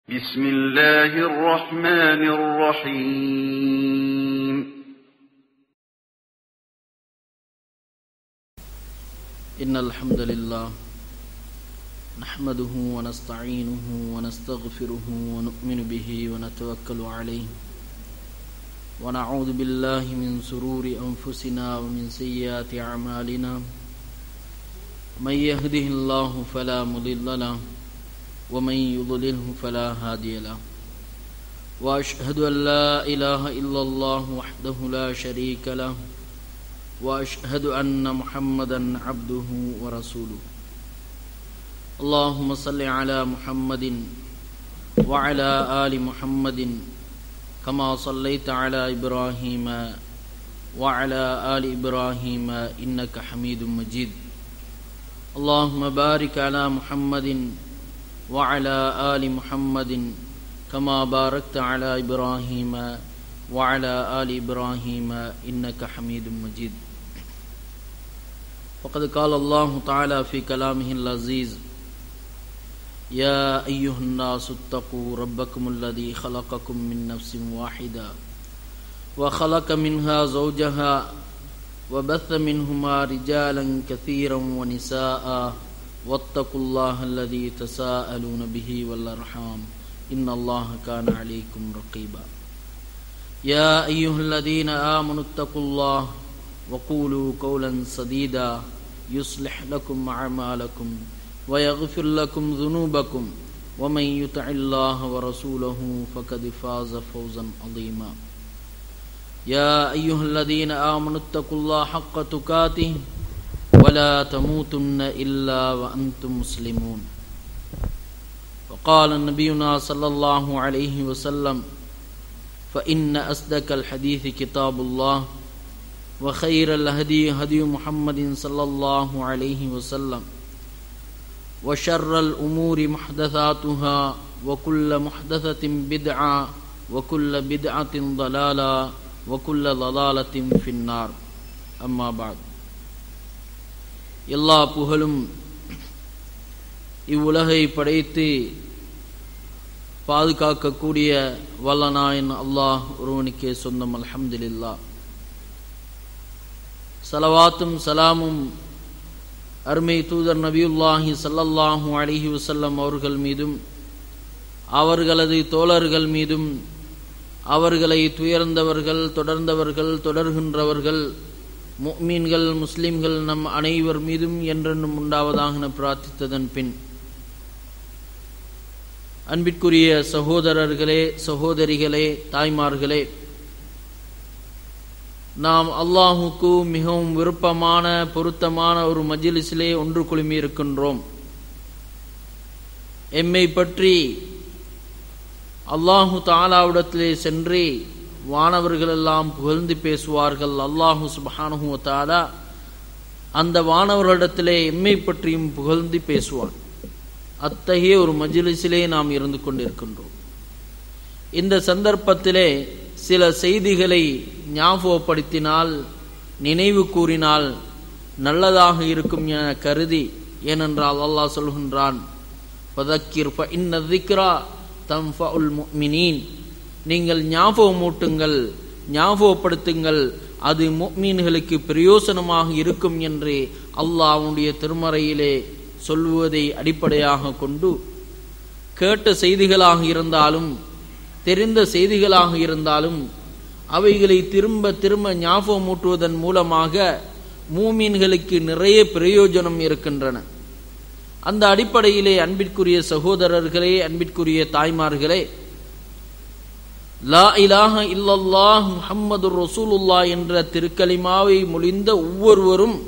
بسم الله الرحمن الرحيم إن الحمد لله نحمده ونستعينه ونستغفره ونؤمن به ونتوكل عليه ونعوذ بالله من سرور أنفسنا ومن سيئات أعمالنا من يهده الله فلا مضل له ومن يضلله فلا هادي له وأشهد أن لا إله إلا الله وحده لا شريك له واشهد ان محمدا عبده ورسوله اللهم صل على محمد وعلى ال محمد كما صليت على ابراهيم وعلى ال ابراهيم انك حميد مجيد اللهم بارك على محمد وعلى ال محمد كما باركت على ابراهيم وعلى ال ابراهيم انك حميد مجيد فقد قال الله تعالى في كلامه العزيز يا أيها الناس اتقوا ربكم الذي خلقكم من نفس واحدة وخلق منها زوجها وبث منهما رجالا كثيرا ونساء واتقوا الله الذي تساءلون به والأرحام إن الله كان عليكم رقيبا يا أيها الذين آمنوا اتقوا الله وقولوا قولا سديدا يصلح لكم أعمالكم ويغفر لكم ذنوبكم ومن يطع الله ورسوله فقد فاز فوزا عظيما يا أيها الذين آمنوا اتقوا الله حق تقاته ولا تموتن إلا وأنتم مسلمون وقال نبينا صلى الله عليه وسلم فإن أصدق الحديث كتاب الله وخير الهدي هدي محمد صلى الله عليه وسلم وشر الأمور محدثاتها وكل محدثة بدعة وكل بدعة ضلالة وكل ضلالة في النار أما بعد எல்லா புகழும் இவ்வுலகை படைத்து பாதுகாக்கக்கூடிய வல்லநாயன் அல்லாஹ் ஒருவனுக்கே சொந்தம் அல்ஹம்துலில்லா சலவாத்தும் சலாமும் அருமை தூதர் நபியுல்லாஹி சல்லல்லாஹூ அலிஹி வசல்லம் அவர்கள் மீதும் அவர்களது தோழர்கள் மீதும் அவர்களை துயர்ந்தவர்கள் தொடர்ந்தவர்கள் தொடர்கின்றவர்கள் முக்மீன்கள் முஸ்லிம்கள் நம் அனைவர் மீதும் என்றென்றும் உண்டாவதாக பிரார்த்தித்ததன் பின் அன்பிற்குரிய சகோதரர்களே சகோதரிகளே தாய்மார்களே நாம் அல்லாஹுக்கு மிகவும் விருப்பமான பொருத்தமான ஒரு மஜிலிஸிலே ஒன்று குழுமி இருக்கின்றோம் எம்மை பற்றி அல்லாஹு தாலாவிடத்திலே சென்று வானவர்களெல்லாம் புகழ்ந்து பேசுவார்கள் அல்லாஹு சுபானு தாலா அந்த வானவர்களிடத்திலே எம்மை பற்றியும் புகழ்ந்து பேசுவான் அத்தகைய ஒரு மஜிலிஸிலே நாம் இருந்து கொண்டிருக்கின்றோம் இந்த சந்தர்ப்பத்திலே சில செய்திகளை ஞாபகப்படுத்தினால் நினைவு கூறினால் நல்லதாக இருக்கும் என கருதி ஏனென்றால் அல்லாஹ் சொல்கின்றான் நீங்கள் ஞாபகமூட்டுங்கள் ஞாபகப்படுத்துங்கள் அது முக்மீன்களுக்கு பிரயோசனமாக இருக்கும் என்று அல்லாஹ்வுடைய திருமறையிலே சொல்வதை அடிப்படையாக கொண்டு கேட்ட செய்திகளாக இருந்தாலும் தெரிந்த செய்திகளாக இருந்தாலும் அவைகளை திரும்ப திரும்ப ஞாபகமூட்டுவதன் மூலமாக மூமீன்களுக்கு நிறைய பிரயோஜனம் இருக்கின்றன அந்த அடிப்படையிலே அன்பிற்குரிய சகோதரர்களே அன்பிற்குரிய தாய்மார்களே லா இலாஹ இல்லல்லாஹ் முஹம்மது ரசூலுல்லா என்ற திருக்கலிமாவை மொழிந்த ஒவ்வொருவரும்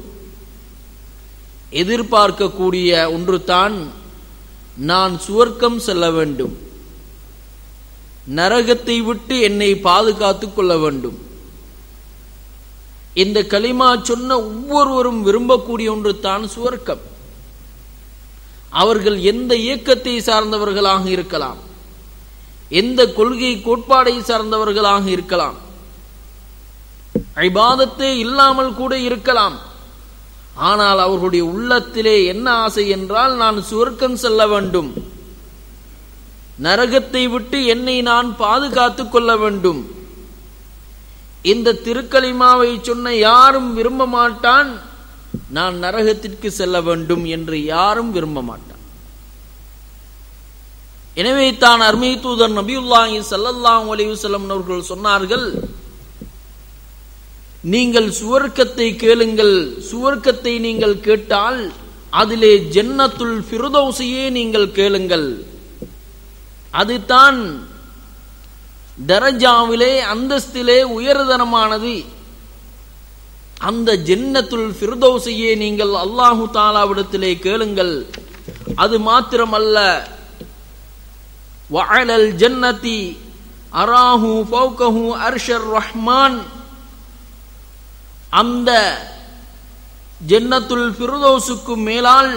எதிர்பார்க்கக்கூடிய ஒன்று தான் நான் சுவர்க்கம் செல்ல வேண்டும் நரகத்தை விட்டு என்னை பாதுகாத்துக் கொள்ள வேண்டும் இந்த களிமா சொன்ன ஒவ்வொருவரும் விரும்பக்கூடிய ஒன்று தான் சுவர்க்கம் அவர்கள் எந்த இயக்கத்தை சார்ந்தவர்களாக இருக்கலாம் எந்த கொள்கை கோட்பாடை சார்ந்தவர்களாக இருக்கலாம் ஐபாதத்தே இல்லாமல் கூட இருக்கலாம் ஆனால் அவர்களுடைய உள்ளத்திலே என்ன ஆசை என்றால் நான் சுவர்க்கம் செல்ல வேண்டும் நரகத்தை விட்டு என்னை நான் பாதுகாத்துக் கொள்ள வேண்டும் இந்த திருக்கலிமாவை சொன்ன யாரும் விரும்ப மாட்டான் நான் நரகத்திற்கு செல்ல வேண்டும் என்று யாரும் விரும்ப மாட்டான் எனவே தான் அருமை தூதர் நபியுல்லாஹி ஸல்லல்லாஹு அலைஹி வஸல்லம் அவர்கள் சொன்னார்கள் நீங்கள் சுவர்க்கத்தை கேளுங்கள் சுவர்க்கத்தை நீங்கள் கேட்டால் அதிலே ஜன்னத்துல் ஃபிர்தௌஸையே நீங்கள் கேளுங்கள் அதுதான் தரஜாவிலே அந்தஸ்திலே உயர்தரமானது அந்த ஜென்னத்துல் ஃபிர்தௌஸையே நீங்கள் அல்லாஹு தாலாவிடத்திலே கேளுங்கள் அது மாத்திரமல்ல வஅலல் ஜன்னதி அராஹு ஃபௌகஹு அர்ஷர் ரஹ்மான் அந்த ஜென்னத்துல் ஃபிர்தௌஸுக்கு மேலால்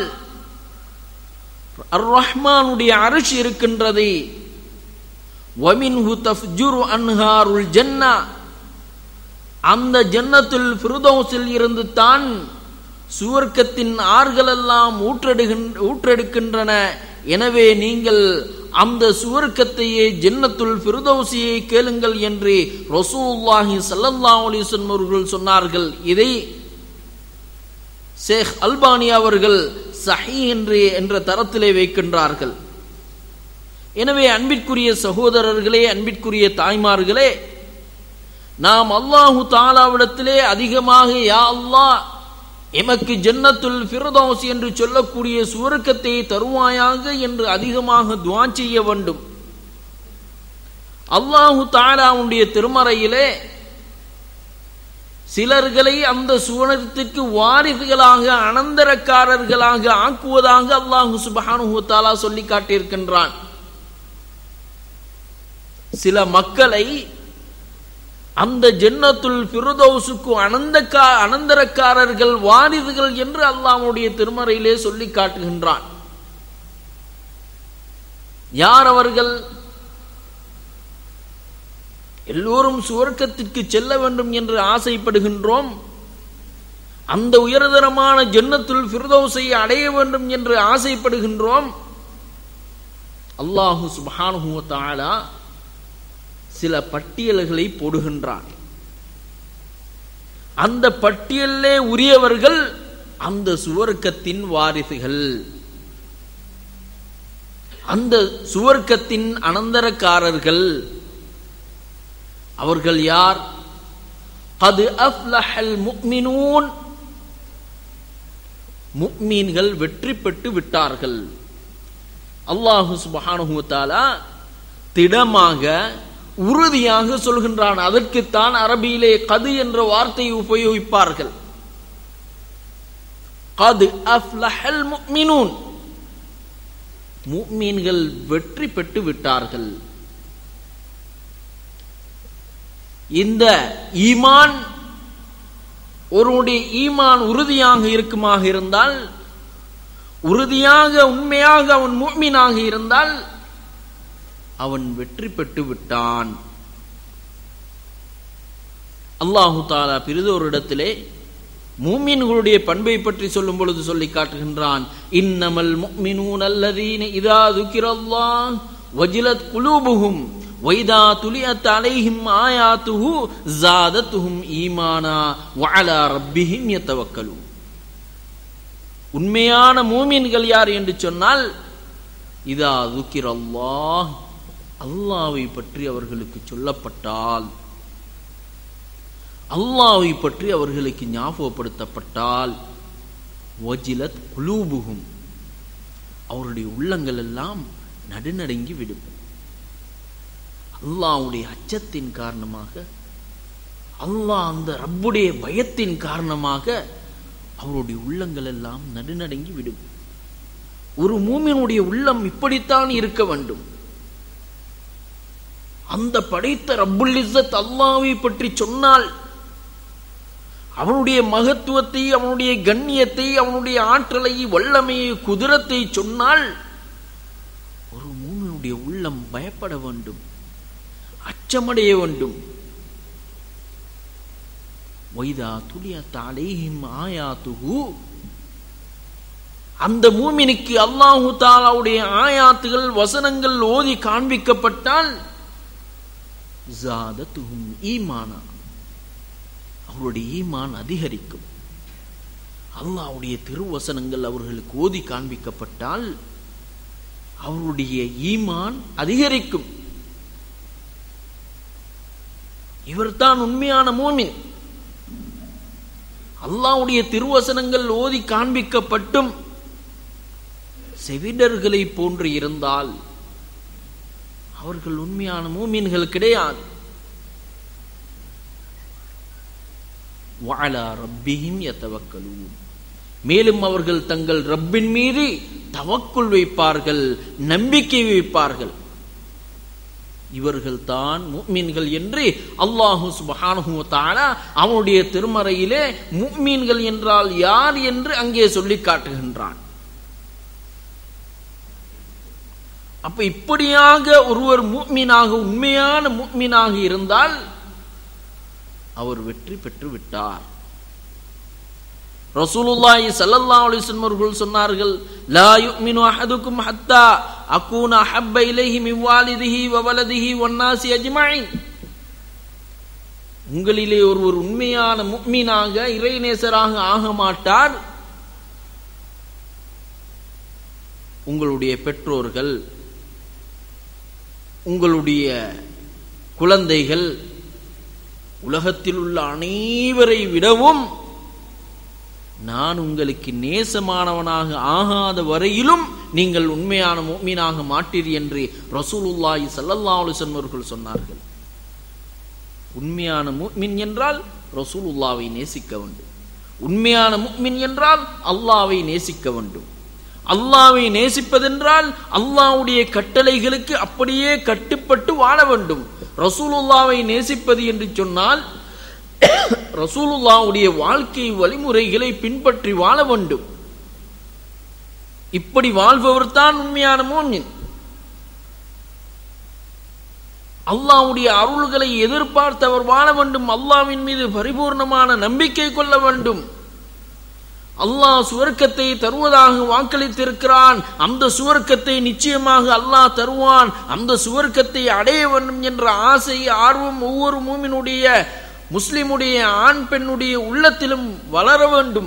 அர் ரஹ்மானுடைய அரிசி இருக்கின்றது வமின்ஹு தஃப்ஜுரு அன்ஹாருல் ஜன்னா அந்த ஜன்னத்துல் ஃபிர்தௌஸில் இருந்து தான் சுவர்க்கத்தின் ஆறுகளெல்லாம் ஊற்றெடுகின்ற ஊற்றெடுக்கின்றன எனவே நீங்கள் அந்த சுவர்க்கத்தையே ஜன்னத்துல் ஃபிர்தௌசியை கேளுங்கள் என்று ரசூலுல்லாஹி ஸல்லல்லாஹு அலைஹி வஸல்லம் அவர்கள் சொன்னார்கள் இதை ஷேக் அல்பானி அவர்கள் சஹி என்று என்ற தரத்திலே வைக்கின்றார்கள் எனவே அன்பிற்குரிய சகோதரர்களே அன்பிற்குரிய தாய்மார்களே நாம் அல்லாஹு தாலாவிடத்திலே அதிகமாக யா அல்லாஹ் எமக்கு ஜன்னத்துல் ஃபிர்தௌஸ் என்று சொல்லக்கூடிய சுவர்க்கத்தை தருவாயாக என்று அதிகமாக துவா செய்ய வேண்டும் அல்லாஹு தாலாவுடைய திருமறையிலே சிலர்களை அந்த சுவனத்திற்கு வாரிசுகளாக அனந்தரக்காரர்களாக ஆக்குவதாக அல்லாஹு சுபஹானு தாலா சொல்லி காட்டியிருக்கின்றான் சில மக்களை அந்த ஜென்னத்துல் ஃபிர்தௌஸுக்கு அனந்தக்கா அனந்தரக்காரர்கள் வாரிசுகள் என்று அல்லாஹ்வுடைய திருமறையிலே சொல்லி காட்டுகின்றான் யார் அவர்கள் எல்லோரும் சுவர்க்கத்திற்கு செல்ல வேண்டும் என்று ஆசைப்படுகின்றோம் அந்த உயர்தரமான ஜென்னத்துல் ஃபிர்தௌஸை அடைய வேண்டும் என்று ஆசைப்படுகின்றோம் அல்லாஹு சுப்ஹானஹு வ தஆலா சில பட்டியல்களை போடுகின்றான் அந்த பட்டியலே உரியவர்கள் அந்த சுவர்க்கத்தின் வாரிசுகள் அந்த சுவர்க்கத்தின் அனந்தரக்காரர்கள் அவர்கள் யார் கது அஃப்லஹல் முக்மினூன் முக்மீன்கள் வெற்றி பெற்று விட்டார்கள் அல்லாஹு சுபஹானஹு வ தஆலா திடமாக உறுதியாக சொல்கின்றான் அதற்குத்தான் அரபியிலே கது என்ற வார்த்தையை உபயோகிப்பார்கள் கது அஃப்லஹல் முக்மினூன் முக்மீன்கள் வெற்றி பெற்று விட்டார்கள் இந்த ஈமான் ஒருவனுடைய ஈமான் உறுதியாக இருக்குமாக இருந்தால் உறுதியாக உண்மையாக அவன் முக்மீனாக இருந்தால் அவன் வெற்றி பெற்று விட்டான் அல்லாஹு தாலா பிரிதோரிடத்திலே மூமின்களுடைய பண்பை பற்றி சொல்லும் பொழுது சொல்லி காட்டுகின்றான் இன்னமல் முக்மினூன் அல்லதீன இதா துக்கிரல்லாஹ் வஜிலத் குலூபுஹும் வைதா துலியத் அலைஹிம் ஆயாத்துஹு ஜாதத்துஹும் ஈமானா வஅலா ரப்பிஹிம் யதவக்கலூன் உண்மையான மூமின்கள் யார் என்று சொன்னால் இதா துக்கிரல்லாஹ் அல்லாவை பற்றி அவர்களுக்கு சொல்லப்பட்டால் அல்லாவை பற்றி அவர்களுக்கு ஞாபகப்படுத்தப்பட்டால் வஜிலத் குலூபுகும் அவருடைய உள்ளங்கள் எல்லாம் நடுநடுங்கி விடும் அல்லாவுடைய அச்சத்தின் காரணமாக அல்லாஹ் அந்த ரப்புடைய பயத்தின் காரணமாக அவருடைய உள்ளங்கள் எல்லாம் நடுநடுங்கி விடும் ஒரு மூமினுடைய உள்ளம் இப்படித்தான் இருக்க வேண்டும் அந்த படைத்த ரப்புல் இஸ்ஸத் அல்லாவை பற்றி சொன்னால் அவனுடைய மகத்துவத்தை அவனுடைய கண்ணியத்தை அவனுடைய ஆற்றலை வல்லமையை குதிரத்தை சொன்னால் ஒரு மூமினுடைய உள்ளம் பயப்பட வேண்டும் அச்சமடைய வேண்டும் வைதா துலியத் அலைஹிம் ஆயாத்துஹு அந்த மூமினுக்கு அல்லாஹு தாலாவுடைய ஆயாத்துகள் வசனங்கள் ஓதி காண்பிக்கப்பட்டால் ஜாதத்துஹும் ஈமானா அவருடைய ஈமான் அதிகரிக்கும் அல்லாஹ்வுடைய திருவசனங்கள் அவர்களுக்கு ஓதி காண்பிக்கப்பட்டால் அவருடைய ஈமான் அதிகரிக்கும் இவர்தான் உண்மையான மூமின் அல்லாஹ்வுடைய திருவசனங்கள் ஓதி காண்பிக்கப்பட்டும் செவிடர்களை போன்று இருந்தால் அவர்கள் உண்மையான மூமின்கள் கிடையாது வாழா ரப்பியும் யத்தவக்கலூன் மேலும் அவர்கள் தங்கள் ரப்பின் மீது தவக்குள் வைப்பார்கள் நம்பிக்கை வைப்பார்கள் இவர்கள் தான் முக்மீன்கள் என்று அல்லாஹு சுபஹானஹு தஆலா அவனுடைய திருமறையிலே முக்மீன்கள் என்றால் யார் என்று அங்கே சொல்லி காட்டுகின்றான் அப்ப இப்படியாக ஒருவர் முக்மீனாக உண்மையான முக்மீனாக இருந்தால் அவர் வெற்றி பெற்று விட்டார் ரசூலுல்லாஹி ஸல்லல்லாஹு அலைஹி வஸல்லம் அவர்கள் சொன்னார்கள் லா யுமினு அஹதுக்கும் ஹத்தா அகூன அஹப்ப இலைஹி மின் வாலிதிஹி வ வலதிஹி வன் நாசி அஜ்மஈன் உங்களிலே ஒருவர் உண்மையான முக்மீனாக இறைநேசராக ஆக மாட்டார் உங்களுடைய பெற்றோர்கள் உங்களுடைய குழந்தைகள் உலகத்தில் உள்ள அனைவரை விடவும் நான் உங்களுக்கு நேசமானவனாக ஆகாத வரையிலும் நீங்கள் உண்மையான முக்மீனாக மாட்டீர் என்று ரசூலுல்லாஹி ஸல்லல்லாஹு அலைஹி வஸல்லம் அவர்கள் சொன்னார்கள் உண்மையான முக்மின் என்றால் ரசூலுல்லாவை நேசிக்க வேண்டும் உண்மையான முக்மின் என்றால் அல்லாவை நேசிக்க வேண்டும் அல்லாவை நேசிப்பதென்றால் அல்லாவுடைய கட்டளைகளுக்கு அப்படியே கட்டுப்பட்டு வாழ வேண்டும் ரசூலுல்லாவை நேசிப்பது என்று சொன்னால் ரசூலுல்லாவுடைய வாழ்க்கை வழிமுறைகளை பின்பற்றி வாழ வேண்டும் இப்படி வாழ்பவர் தான் உண்மையான மோமின் அல்லாவுடைய அருள்களை எதிர்பார்த்தவர் வாழ வேண்டும் அல்லாவின் மீது பரிபூர்ணமான நம்பிக்கை கொள்ள வேண்டும் அல்லாஹ் சுவர்க்கத்தை தருவதாக வாக்களித்திருக்கிறான் அந்த சுவர்க்கத்தை நிச்சயமாக அல்லாஹ் தருவான் அந்த சுவர்க்கத்தை அடைய வேண்டும் என்ற ஆசை ஆர்வம் ஒவ்வொரு மூமினுடைய முஸ்லிமுடைய ஆண் பெண்ணுடைய உள்ளத்திலும் வளர வேண்டும்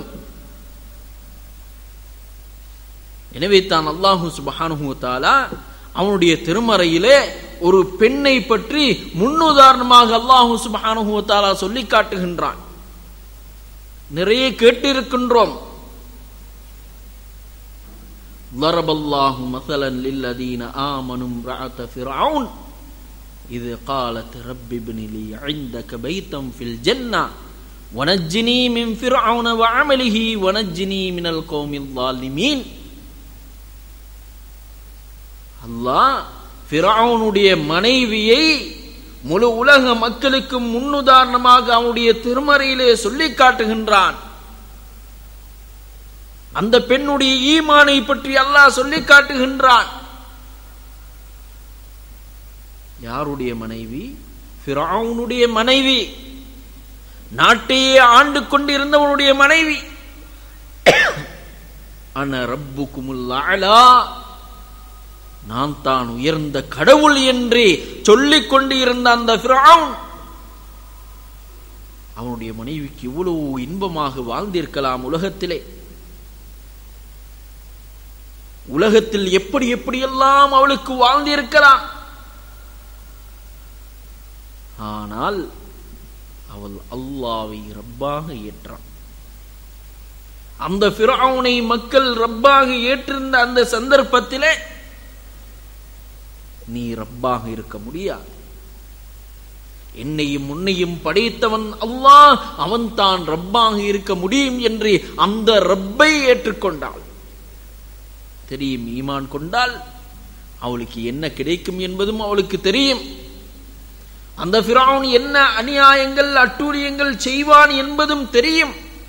எனவே தான் அல்லாஹு சுபஹானுஹு தாலா அவனுடைய திருமறையிலே ஒரு பெண்ணை பற்றி முன்னுதாரணமாக அல்லாஹு சுபஹானுஹு தாலா சொல்லி காட்டுகின்றான் நிறைய கேட்டிருக்கின்றோம் ضرب الله مثلا للذين آمنوا امرأة فرعون إذ قالت رب ابن لي عندك بيتا في الجنة ونجني من فرعون وعمله ونجني من القوم الظالمين அல்லாஹ் ஃபிரௌனுடைய மனைவியை முழு உலக மக்களுக்கு முன்னுதாரணமாக அவனுடைய திருமறையிலே சொல்லி காட்டுகின்றான் அந்த பெண்ணுடைய ஈமானை பற்றி அல்லாஹ் சொல்லி காட்டுகின்றான் யாருடைய மனைவி ஃபிரௌனுடைய மனைவி நாட்டையே ஆண்டு கொண்டிருந்தவனுடைய மனைவி அன ரப்புக்குமுல் அலா நான் தான் உயர்ந்த கடவுள் என்று சொல்லிக் கொண்டு இருந்த அந்த ஃபிரௌன் அவனுடைய மனைவிக்கு இவ்வளவு இன்பமாக வாழ்ந்திருக்கலாம் உலகத்திலே உலகத்தில் எப்படி எப்படியெல்லாம் அவளுக்கு வாழ்ந்திருக்கலாம் ஆனால் அவள் அல்லாவை ரப்பாக ஏற்றான் அந்த ஃபிரௌனை மக்கள் ரப்பாக ஏற்றிருந்த அந்த சந்தர்ப்பத்திலே நீ ரப்பாக இருக்க முடியாது என்னையும் உன்னையும் படைத்தவன் அல்லாஹ் அவன் தான் ரப்பாக இருக்க முடியும் என்று அந்த ரப்பை ஏற்றுக்கொண்டாள் தெரியும் ஈமான் கொண்டால் அவளுக்கு என்ன கிடைக்கும் என்பதும் அவளுக்கு தெரியும் அந்த ஃபிரௌன் என்ன அநியாயங்கள் அட்டூழியங்கள் செய்வான் என்பதும் தெரியும்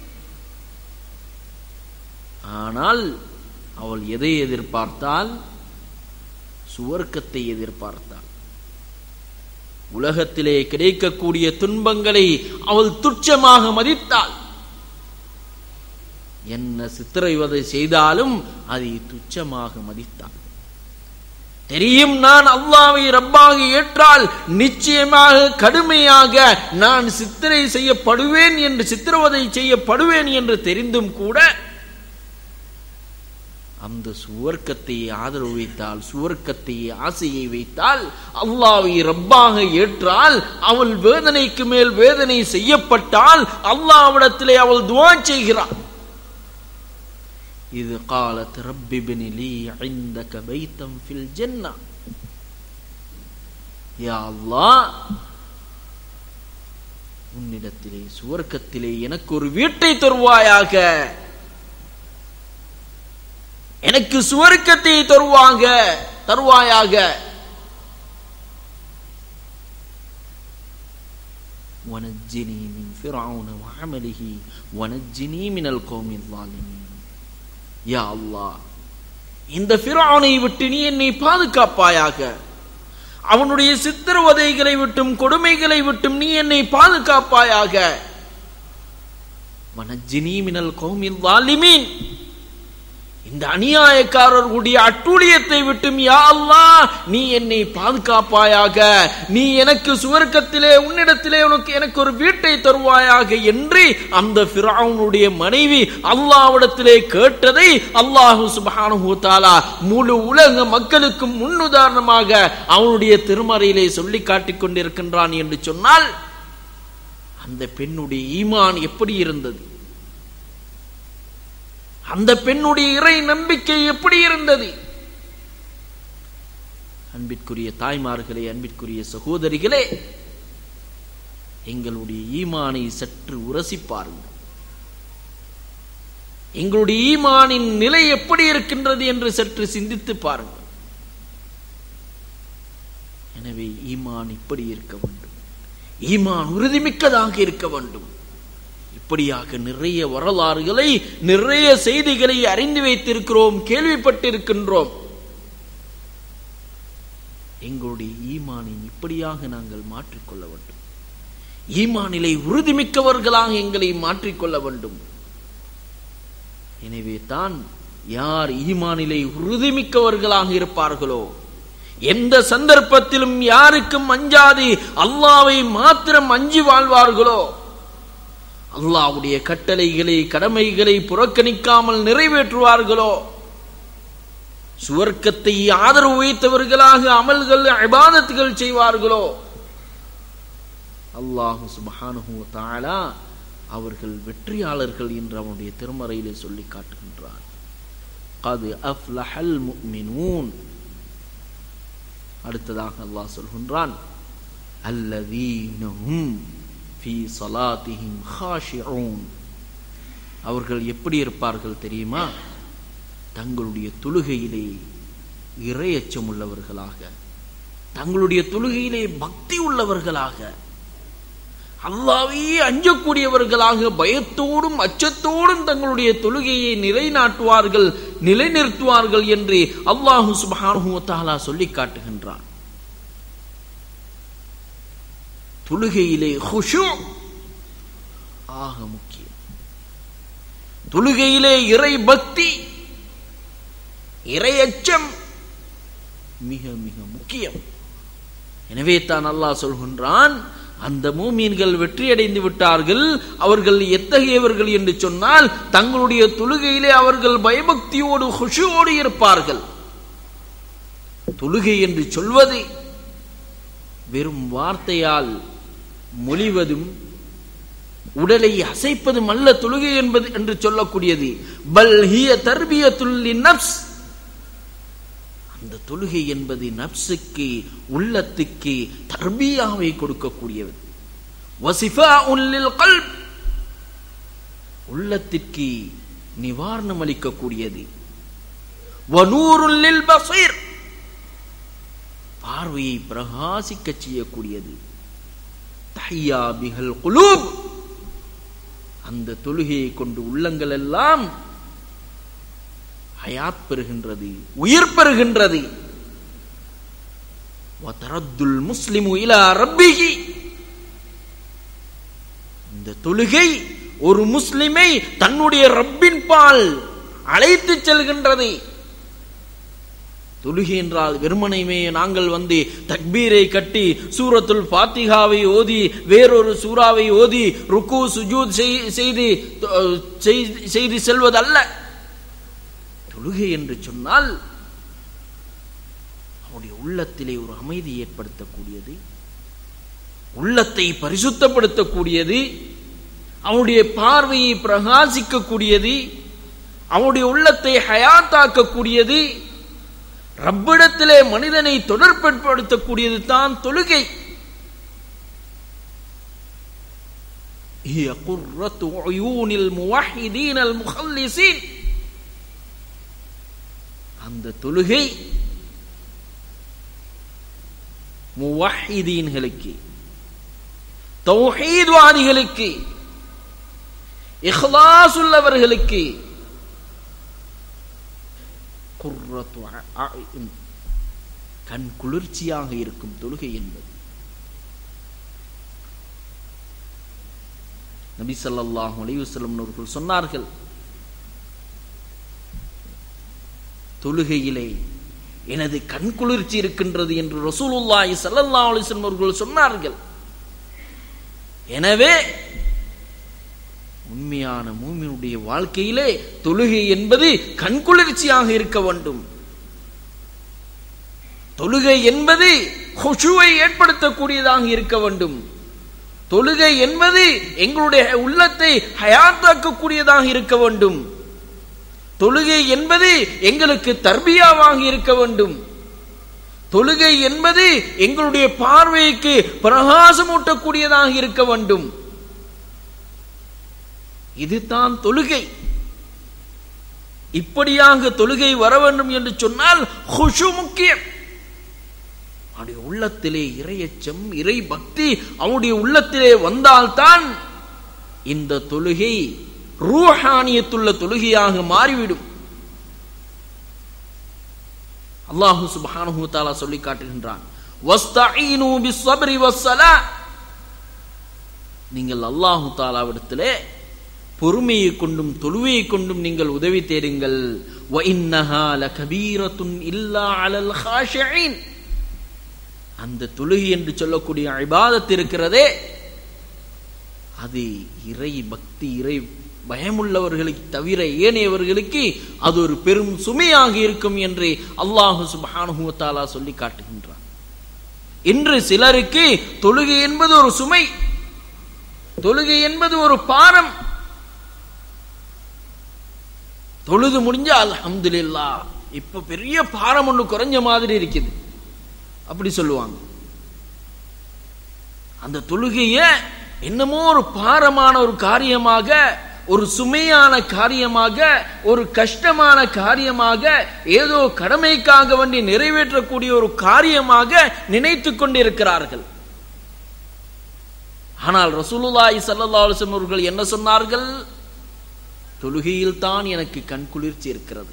ஆனால் அவள் எதை எதிர்பார்த்தால் சுவர்க்கத்தை எதிர்பார்த்தாள் உலகத்திலே கிடைக்கக்கூடிய துன்பங்களை அவள் துச்சமாக மதித்தாள் என்ன சித்திரைவதை செய்தாலும் அதை துச்சமாக மதித்தான் தெரியும் நான் அல்லாவை ரப்பாக ஏற்றால் நிச்சயமாக கடுமையாக நான் சித்திரை செய்யப்படுவேன் என்று சித்திரவதை செய்யப்படுவேன் என்று தெரிந்தும் கூட அந்த சுவர்க்கத்தை ஆதரவு வைத்தால் சுவர்க்கத்தை ஆசையை வைத்தால் அல்லாவை ரப்பாக ஏற்றால் அவள் வேதனைக்கு மேல் வேதனை செய்யப்பட்டால் அல்லாவிடத்திலே அவள் துவா செய்கிறாள் இது காலத் ரப்பி பினி லீ عندك بيتا في الجنة யா அல்லாஹ் உன்னிடத்திலே சுவர்க்கத்திலே எனக்கு ஒரு வீட்டை தருவாயாக எனக்கு சுவர்க்கத்தை தருவாங்க தருவாயாக ونجني من فرعون وعمله ونجني من القوم الظالمين யா அல்லாஹ் இந்த ஃபிரௌனை விட்டு நீ என்னை பாதுகாப்பாயாக அவனுடைய சித்திரவதைகளை விட்டும் கொடுமைகளை விட்டும் நீ என்னை பாதுகாப்பாயாக வனஜினி மினல் கௌமில் வாலிமீன் இந்த அநியாயக்காரர்களுடைய அட்டூழியத்தை விட்டும் யா அல்லாஹ் நீ என்னை பாதுகாப்பாயாக நீ எனக்கு சுவர்க்கத்திலே உன்னிடத்திலே உனக்கு எனக்கு ஒரு வீட்டை தருவாயாக என்று அந்த ஃபிரௌனுடைய மனைவி அல்லாஹ்விடத்திலே கேட்டதை அல்லாஹு சுப்ஹானஹு தஆலா முழு உலக மக்களுக்கும் முன்னுதாரணமாக அவனுடைய திருமறையிலே சொல்லி காட்டிக் கொண்டிருக்கின்றான் என்று சொன்னால் அந்த பெண்ணுடைய ஈமான் எப்படி இருந்தது அந்த பெண்ணுடைய இறை நம்பிக்கை எப்படி இருந்தது அன்பிற்குரிய தாய்மார்களே அன்பிற்குரிய சகோதரிகளே எங்களுடைய ஈமானை சற்று உரசி பாருங்கள் எங்களுடைய ஈமானின் நிலை எப்படி இருக்கின்றது என்று சற்று சிந்தித்து பாருங்கள் எனவே ஈமான் இப்படி இருக்க வேண்டும் ஈமான் உறுதிமிக்கதாக இருக்க வேண்டும் இப்படியாக நிறைய வரலாறுகளை நிறைய செய்திகளை அறிந்து வைத்திருக்கிறோம் கேள்விப்பட்டிருக்கின்றோம் எங்களுடைய ஈமானை இப்படியாக நாங்கள் மாற்றிக்கொள்ள வேண்டும் ஈமானிலை உறுதிமிக்கவர்களாக எங்களை மாற்றிக்கொள்ள வேண்டும் எனவே தான் யார் ஈமானிலை உறுதிமிக்கவர்களாக இருப்பார்களோ எந்த சந்தர்ப்பத்திலும் யாருக்கும் அஞ்சாது அல்லாவை மாத்திரம் அஞ்சி வாழ்வார்களோ அல்லாவுடைய கட்டளைகளை கடமைகளை புறக்கணிக்காமல் நிறைவேற்றுவார்களோ சுவர்க்கத்தை ஆதரவு வைத்தவர்களாக அமல்கள் இபாதத்துகள் செய்வார்களோ அல்லாஹு சுபஹானுஹு தாலா அவர்கள் வெற்றியாளர்கள் என்று அவனுடைய திருமறையிலே சொல்லி காட்டுகின்றார் அது அஃப்லஹல் முஃமினூன் அடுத்ததாக அல்லாஹ் சொல்கின்றான் அல்லதீனஹும் ஃபீ சலாத்திஹிம் ஹாஷிஊன் அவர்கள் எப்படி இருப்பார்கள் தெரியுமா தங்களுடைய தொழுகையிலே இரையச்சம் உள்ளவர்களாக தங்களுடைய தொழுகையிலே பக்தி உள்ளவர்களாக அல்லாவையே அஞ்சக்கூடியவர்களாக பயத்தோடும் அச்சத்தோடும் தங்களுடைய தொழுகையை நிலைநாட்டுவார்கள் நிலைநிறுத்துவார்கள் என்று அல்லாஹு சுபஹானஹு தஆலா சொல்லி காட்டுகின்றான் தொழுகையிலே ஹுஷு ஆக முக்கியம் தொழுகையிலே இறை பக்தி இறையச்சம் மிக மிக முக்கியம் எனவே தான் அல்லாஹ் சொல்கின்றான் அந்த மூமீன்கள் வெற்றியடைந்து விட்டார்கள் அவர்கள் எத்தகையவர்கள் என்று சொன்னால் தங்களுடைய தொழுகையிலே அவர்கள் பயபக்தியோடு ஹுஷுவோடு இருப்பார்கள் தொழுகை என்று சொல்வது வெறும் வார்த்தையால் மொழிவதும் உடலை அசைப்பதும் அல்ல தொழுகை என்பது என்று சொல்லக்கூடியது பல் ஹிய தர்பியத்துல் நப்ஸ் அந்த தொழுகை என்பது நப்சுக்கு உள்ளத்துக்கு தர்பியாவை கொடுக்கக்கூடியது வசிஃபா உல்லில் கல்ப் உள்ளத்திற்கு நிவாரணம் அளிக்கக்கூடியது வனூருல்லில் பசீர் பார்வையை பிரகாசிக்க செய்யக்கூடியது தஹ்யா பிஹல் குலூப் அந்த தொழுகையை கொண்டு உள்ளங்கள் எல்லாம் ஹயாத் பெறுகின்றது உயிர் பெறுகின்றது வதரத்துல் முஸ்லிமு இலா ரப்பிஹி இந்த தொழுகை ஒரு முஸ்லிமை தன்னுடைய ரப்பின் பால் அழைத்து செல்கின்றது தொழுகை என்றால் வெறுமனைமே நாங்கள் வந்து தக்பீரை கட்டி சூரத்துல் பாத்திகாவை ஓதி வேறொரு சூறாவை ஓதி ருக்கு சுஜூத் செய்- செய்து அஹ், செய்- செய்து செல்வதல்ல தொழுகை என்று சொன்னால் அவனுடைய உள்ளத்திலே ஒரு அமைதி ஏற்படுத்தக்கூடியது உள்ளத்தை பரிசுத்தப்படுத்தக்கூடியது அவனுடைய பார்வையை பிரகாசிக்கக்கூடியது அவனுடைய உள்ளத்தை ஹயாத்தாக்கக்கூடியது ரப்பிடத்திலே மனிதனை தொடர்படுத்தக்கூடியது தான் தொழுகை هي قرة عيون الموحدين المخلصين அந்த தொழுகை முவஹிதீன்களுக்கு தௌஹீத்வாதிகளுக்கு இஹ்லாஸ் உள்ளவர்களுக்கு குர்ரத்து அ- அ- கண் குளிர்ச்சியாக இருக்கும் தொழுகை என்பது நபி ஸல்லல்லாஹு அலைஹி வஸல்லம் அவர்கள் சொன்னார்கள் தொழுகையிலே எனது கண் குளிர்ச்சி இருக்கின்றது என்று ரசூலுல்லாஹி ஸல்லல்லாஹு அலைஹி வஸல்லம் அவர்கள் சொன்னார்கள் எனவே உண்மையான மூமினுடைய வாழ்க்கையிலே தொழுகை என்பது கண்குளிர்ச்சியாக இருக்க வேண்டும் தொழுகை என்பது ஹுஷுவை ஏற்படுத்தக்கூடியதாக இருக்க வேண்டும் தொழுகை என்பது எங்களுடைய உள்ளத்தை ஹயாத்தாக்கக்கூடியதாக இருக்க வேண்டும் தொழுகை என்பது எங்களுக்கு தர்பியாவாக இருக்க வேண்டும் தொழுகை என்பது எங்களுடைய பார்வைக்கு பிரகாசமூட்டக்கூடியதாக இருக்க வேண்டும் இதுதான் தொழுகை இப்படியாக தொழுகை வர வேண்டும் என்று சொன்னால் ஹுஷு முக்கியம் அவனுடைய உள்ளத்திலே இறையச்சம் இறை பக்தி அவனுடைய உள்ளத்திலே வந்தால்தான் இந்த தொழுகை ரூஹானியத்துள்ள தொழுகையாக மாறிவிடும் அல்லாஹு சுப்ஹானஹு வ தஆலா சொல்லி காட்டுகின்றான் வஸ்தஈனு பிஸ்ஸப்ரி வஸ்ஸலா நீங்கள் அல்லாஹு தாலாவிடத்திலே பொறுமையை கொண்டும் தொழுவையை கொண்டும் நீங்கள் உதவி தேடுங்கள் வ இன்னஹா லகபீரத்துன் இல்லா அலல் ஹாஷிஈன் அந்த தொழுகை என்று சொல்லக்கூடிய இபாதத் இருக்கிறதே அது இறை பக்தி இறை பயமுள்ளவர்களுக்கு தவிர ஏனையவர்களுக்கு அது ஒரு பெரும் சுமையாக இருக்கும் என்று அல்லாஹு சுப்ஹானஹு வ தஆலா சொல்லி காட்டுகின்றான் இன்று சிலருக்கு தொழுகை என்பது ஒரு சுமை தொழுகை என்பது ஒரு பாரம் தொழுது முடிஞ்சா அல்ஹம்துலில்லா இப்ப பெரிய பாரம் ஒண்ணு குறைஞ்ச மாதிரி இருக்குது அப்படி சொல்லுவாங்க அந்த தொழுகைய என்னமோ ஒரு பாரமான ஒரு காரியமாக ஒரு சுமையான காரியமாக ஒரு கஷ்டமான காரியமாக ஏதோ கடமைக்காக வேண்டி நிறைவேற்றக்கூடிய ஒரு காரியமாக நினைத்துக் கொண்டிருக்கிறார்கள் ஆனால் ரசூலுல்லாஹி ஸல்லல்லாஹு அலைஹி வஸல்லம் அவர்கள் என்ன சொன்னார்கள் தொழுகையில் தான் எனக்கு கண் குளிர்ச்சி இருக்கிறது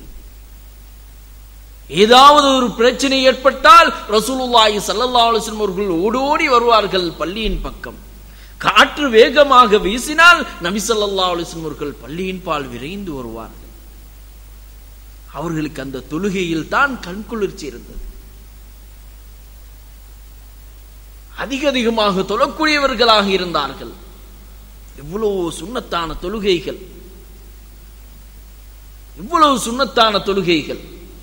ஏதாவது ஒரு பிரச்சனை ஏற்பட்டால் ரசூலுல்லாஹி ஸல்லல்லாஹு அலைஹி வஸல்லம் அவர்கள் ஓடோடி வருவார்கள் பள்ளியின் பக்கம் காற்று வேகமாக வீசினால் நபி ஸல்லல்லாஹு அலைஹி வஸல்லம் அவர்கள் பள்ளியின் பால் விரைந்து வருவார்கள் அவர்களுக்கு அந்த தொழுகையில் தான் கண் குளிர்ச்சி இருந்தது அதிக அதிகமாக தொழக்கூடியவர்களாக இருந்தார்கள் இவ்வளவு சுண்ணத்தான தொழுகைகள் இவ்வளவு சுண்ணத்தான தொழுகைகள்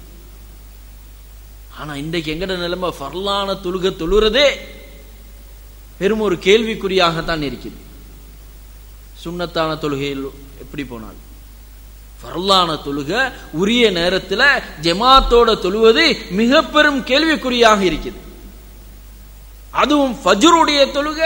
ஆனா இன்றைக்கு எங்கட நிலைமை ஃபர்லான தொழுக தொழுறதே பெரும் ஒரு கேள்விக்குறியாகத்தான் இருக்குது சுண்ணத்தான தொழுகையில் எப்படி போனால் ஃபர்லான தொழுக உரிய நேரத்தில் ஜமாத்தோட தொழுவது மிக பெரும் கேள்விக்குறியாக இருக்குது அதுவும் ஃபஜ்ருடைய தொழுக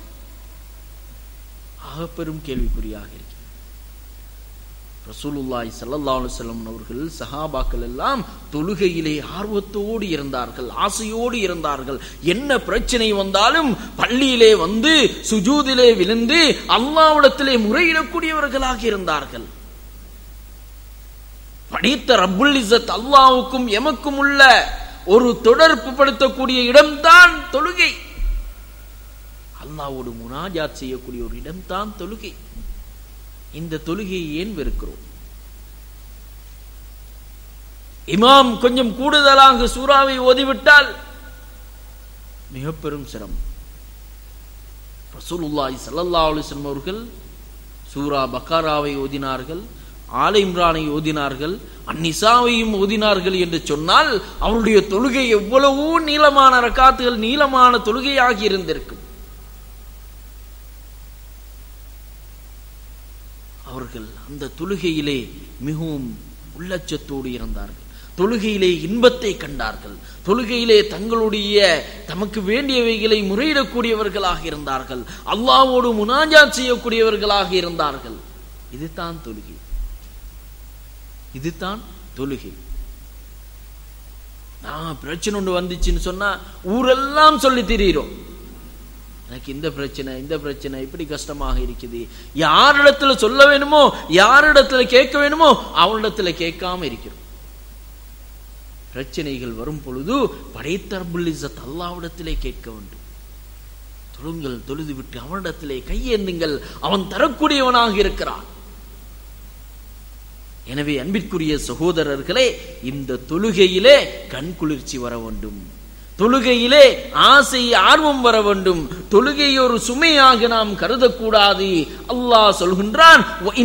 ஆக பெரும் கேள்விக்குறியாக இருக்கிறது ரசூலுல்லாஹி ஸல்லல்லாஹு அலைஹி வஸல்லம் அவர்கள் சஹாபாக்கள் எல்லாம் தொழுகையிலே ஆர்வத்தோடு இருந்தார்கள் ஆசையோடு இருந்தார்கள் என்ன பிரச்சனை வந்தாலும் பள்ளியிலே வந்து சுஜூதிலே விழுந்து அல்லாஹ்விடத்திலே முறையிடக்கூடியவர்களாக இருந்தார்கள் படித்த ரப்புல் இஸ்ஸத் அல்லாஹ்வுக்கும் எமக்கும் உள்ள ஒரு தொடர்பு படுத்தக்கூடிய இடம்தான் தொழுகை அல்லாவோடு முனாஜாத் செய்யக்கூடிய ஒரு இடம்தான் தொழுகை இந்த தொழுகையை ஏன் வெறுக்கிறோம் இமாம் கொஞ்சம் கூடுதலாக சூறாவை ஓதிவிட்டால் மிக பெரும் சிரமம் ரசூலுல்லாஹி ஸல்லல்லாஹு அலைஹி வஸல்லம் அவர்கள் சூரா பக்காராவை ஓதினார்கள் ஆல இம்ரானை ஓதினார்கள் அந்நிசாவையும் ஓதினார்கள் என்று சொன்னால் அவருடைய தொழுகை எவ்வளவோ நீளமான ரக்காத்துகள் நீளமான தொழுகையாகி இருந்திருக்கும் அவர்கள் அந்த தொழுகையிலே மிகவும் உள்ளச்சத்தோடு இருந்தார்கள் தொழுகையிலே இன்பத்தை கண்டார்கள் தொழுகையிலே தங்களுடைய தமக்கு வேண்டியவைகளை முறையிடக்கூடியவர்களாக இருந்தார்கள் அல்லாவோடு முனாஜாத் செய்யக்கூடியவர்களாக இருந்தார்கள் இதுதான் தொழுகை இதுதான் தொழுகை நான் பிரச்சனை ஒன்று வந்துச்சுன்னு சொன்னா ஊரெல்லாம் சொல்லி திரியிறோம் எனக்கு இந்த பிரச்சனை இந்த பிரச்சனை இப்படி கஷ்டமாக இருக்குது யாரிடத்துல சொல்ல வேணுமோ யாரிடத்துல கேட்க வேணுமோ அவனிடத்துல கேட்காம இருக்கிறோம் பிரச்சனைகள் வரும் பொழுது படைத்தரபுல் இஸ்ஸத் அல்லாவிடத்திலே கேட்க வேண்டும் தொழுங்கள் தொழுது விட்டு அவனிடத்திலே கையேந்துங்கள் அவன் தரக்கூடியவனாக இருக்கிறான் எனவே அன்பிற்குரிய சகோதரர்களே இந்த தொழுகையிலே கண் குளிர்ச்சி வர வேண்டும் தொழுகையிலே ஆசை ஆர்வம் வர வேண்டும் தொழுகை ஒரு சுமையாக நாம் கருதக்கூடாது அல்லாஹ் சொல்கின்றான்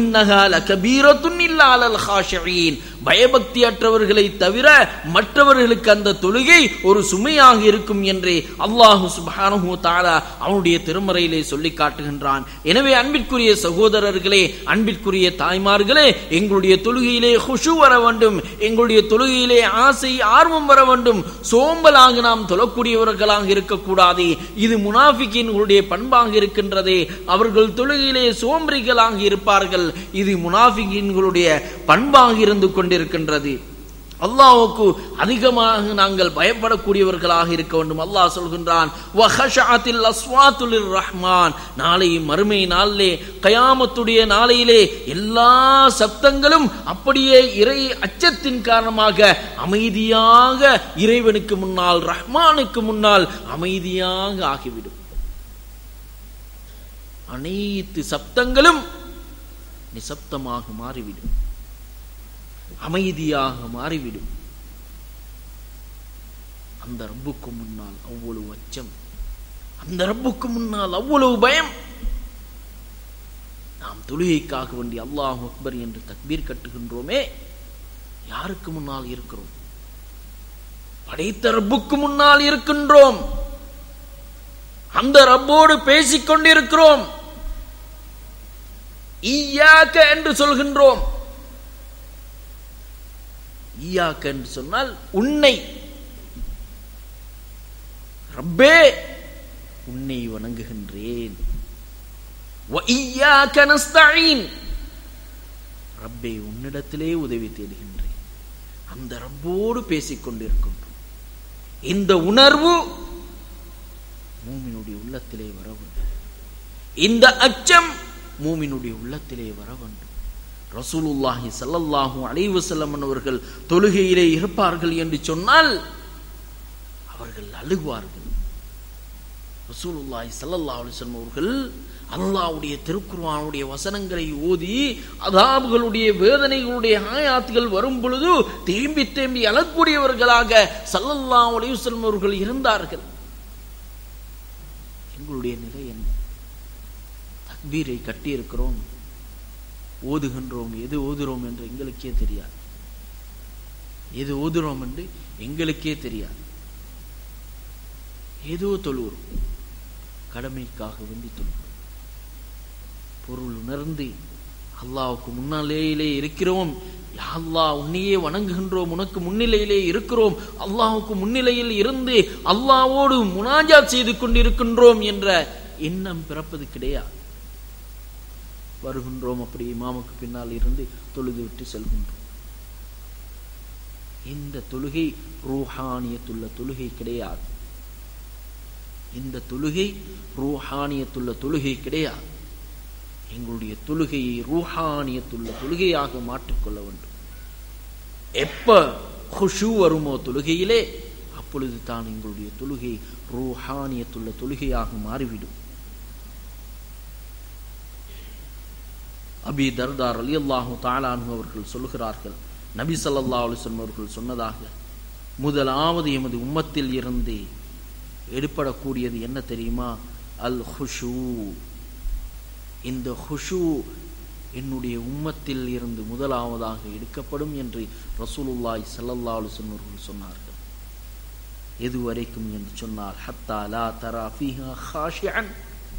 பயபக்தி அற்றவர்களை தவிர மற்றவர்களுக்கு அந்த தொழுகை ஒரு சுமையாக இருக்கும் என்றே அல்லாஹு சுபானு தாலா அவனுடைய திருமறையிலே சொல்லி காட்டுகின்றான் எனவே அன்பிற்குரிய சகோதரர்களே அன்பிற்குரிய தாய்மார்களே எங்களுடைய தொழுகையிலே ஹுஷு வர வேண்டும் எங்களுடைய தொழுகையிலே ஆசை ஆர்வம் வர வேண்டும் சோம்பலாக நாம் தொழக்கூடியவர்களாக இருக்கக்கூடாது இது முனாஃபிக்கின்களுடைய பண்பாக இருக்கின்றதே அவர்கள் தொழுகையிலே சோம்பரிகளாக இருப்பார்கள் இது முனாஃபிக்கின்களுடைய பண்பாக இருந்து கொண்டிருக்கின்றது அல்லாஹுக்கு அதிகமாக நாங்கள் பயப்படக்கூடியவர்களாக இருக்க வேண்டும் அல்லாஹ் சொல்கின்றான் ரஹ்மான் நாளை மறுமை நாளிலே கயாமத்துடைய நாளையிலே எல்லா சப்தங்களும் அப்படியே இறை அச்சத்தின் காரணமாக அமைதியாக இறைவனுக்கு முன்னால் ரஹ்மானுக்கு முன்னால் அமைதியாக ஆகிவிடும் அனைத்து சப்தங்களும் நிசப்தமாக மாறிவிடும் அமைதியாக மாறிவிடும் அந்த ரப்புக்கு முன்னால் அவ்வளவு அச்சம் அந்த ரப்புக்கு முன்னால் அவ்வளவு பயம் நாம் தொழுகைக்காக வேண்டி அல்லாஹ் அக்பர் என்று தக்பீர் கட்டுகின்றோமே யாருக்கு முன்னால் இருக்கிறோம் படைத்த ரப்புக்கு முன்னால் இருக்கின்றோம் அந்த ரப்போடு பேசிக் கொண்டிருக்கிறோம் ஈயாக்க என்று சொல்கின்றோம் ஈயாக்க என்று சொன்னால் உன்னை ரப்பே உன்னை வணங்குகின்றேன் ரப்பே உன்னிடத்திலே உதவி தேடுகின்றேன் அந்த ரப்போடு பேசிக் கொண்டிருக்கின்றோம் இந்த உணர்வு மூமினுடைய உள்ளத்திலே வர வேண்டும் இந்த அச்சம் மூமினுடைய உள்ளத்திலே வர வேண்டும் ரசூலுல்லாஹி சல்லல்லாஹு அலைஹி வஸல்லம் அவர்கள் தொழுகையிலே இருப்பார்கள் என்று சொன்னால் அவர்கள் அழுகுவார்கள் ரசூலுல்லாஹி ஸல்லல்லாஹு அலைஹி வஸல்லம் அவர்கள் அல்லாஹ்வுடைய திருக்குர்ஆனுடைய வசனங்களை ஓதி அதாபுகளுடைய வேதனைகளுடைய ஆயாத்துகள் வரும் பொழுது திரும்பி திரும்பி அழக்கூடியவர்களாக ஸல்லல்லாஹு அலைஹி வஸல்லம் அவர்கள் இருந்தார்கள் எங்களுடைய நிலை என்ன தக்பீரை கட்டி இருக்கிறோம் ஓதுகின்றோம் எது ஓதுறோம் என்று எங்களுக்கே தெரியாது எது ஓதுறோம் என்று எங்களுக்கே தெரியாது ஏதோ தொழுகிறோம் கடமைக்காக வேண்டி தொழுகிறோம் பொருள் உணர்ந்து அல்லாவுக்கு முன்னாலேயிலே இருக்கிறோம் அல்லாஹ் உன்னையே வணங்குகின்றோம் உனக்கு முன்னிலையிலே இருக்கிறோம் அல்லாஹுக்கு முன்னிலையில் இருந்து அல்லாவோடு முனாஜாத் செய்து கொண்டிருக்கின்றோம் என்ற எண்ணம் பிறப்பது கிடையாது வருகின்றோம் அப்படி இமாமுக்கு பின்னால் இருந்து தொழுது விட்டு செல்கின்றோம் இந்த தொழுகை ரூஹானியத்துள்ள தொழுகை கிடையாது இந்த தொழுகை ரூஹானியத்துள்ள தொழுகை கிடையாது எங்களுடைய தொழுகையை ரூஹானியத்துள்ள தொழுகையாக மாற்றிக்கொள்ள வேண்டும் எப்ப ஹுஷு வருமோ தொழுகையிலே அப்பொழுது தான் எங்களுடைய தொழுகை ரூஹானியத்துள்ள தொழுகையாக மாறிவிடும் அபி தர்தார் அலி அல்லாஹு தாலானு அவர்கள் சொல்கிறார்கள் நபி ஸல்லல்லாஹு அலைஹி வஸல்லம் அவர்கள் சொன்னதாக முதலாவது எமது உம்மத்தில் இருந்து எடுப்படக்கூடியது என்ன தெரியுமா அல் ஹுஷூ இந்த ஹுஷூ என்னுடைய உம்மத்தில் இருந்து முதலாவதாக எடுக்கப்படும் என்று ரசூலுல்லாஹி ஸல்லல்லாஹு அலைஹி வஸல்லம் அவர்கள் சொன்னார்கள் எதுவரைக்கும் என்று சொன்னால் ஹத்தா லா தரா ஃபீஹா ஹாஷிஅன்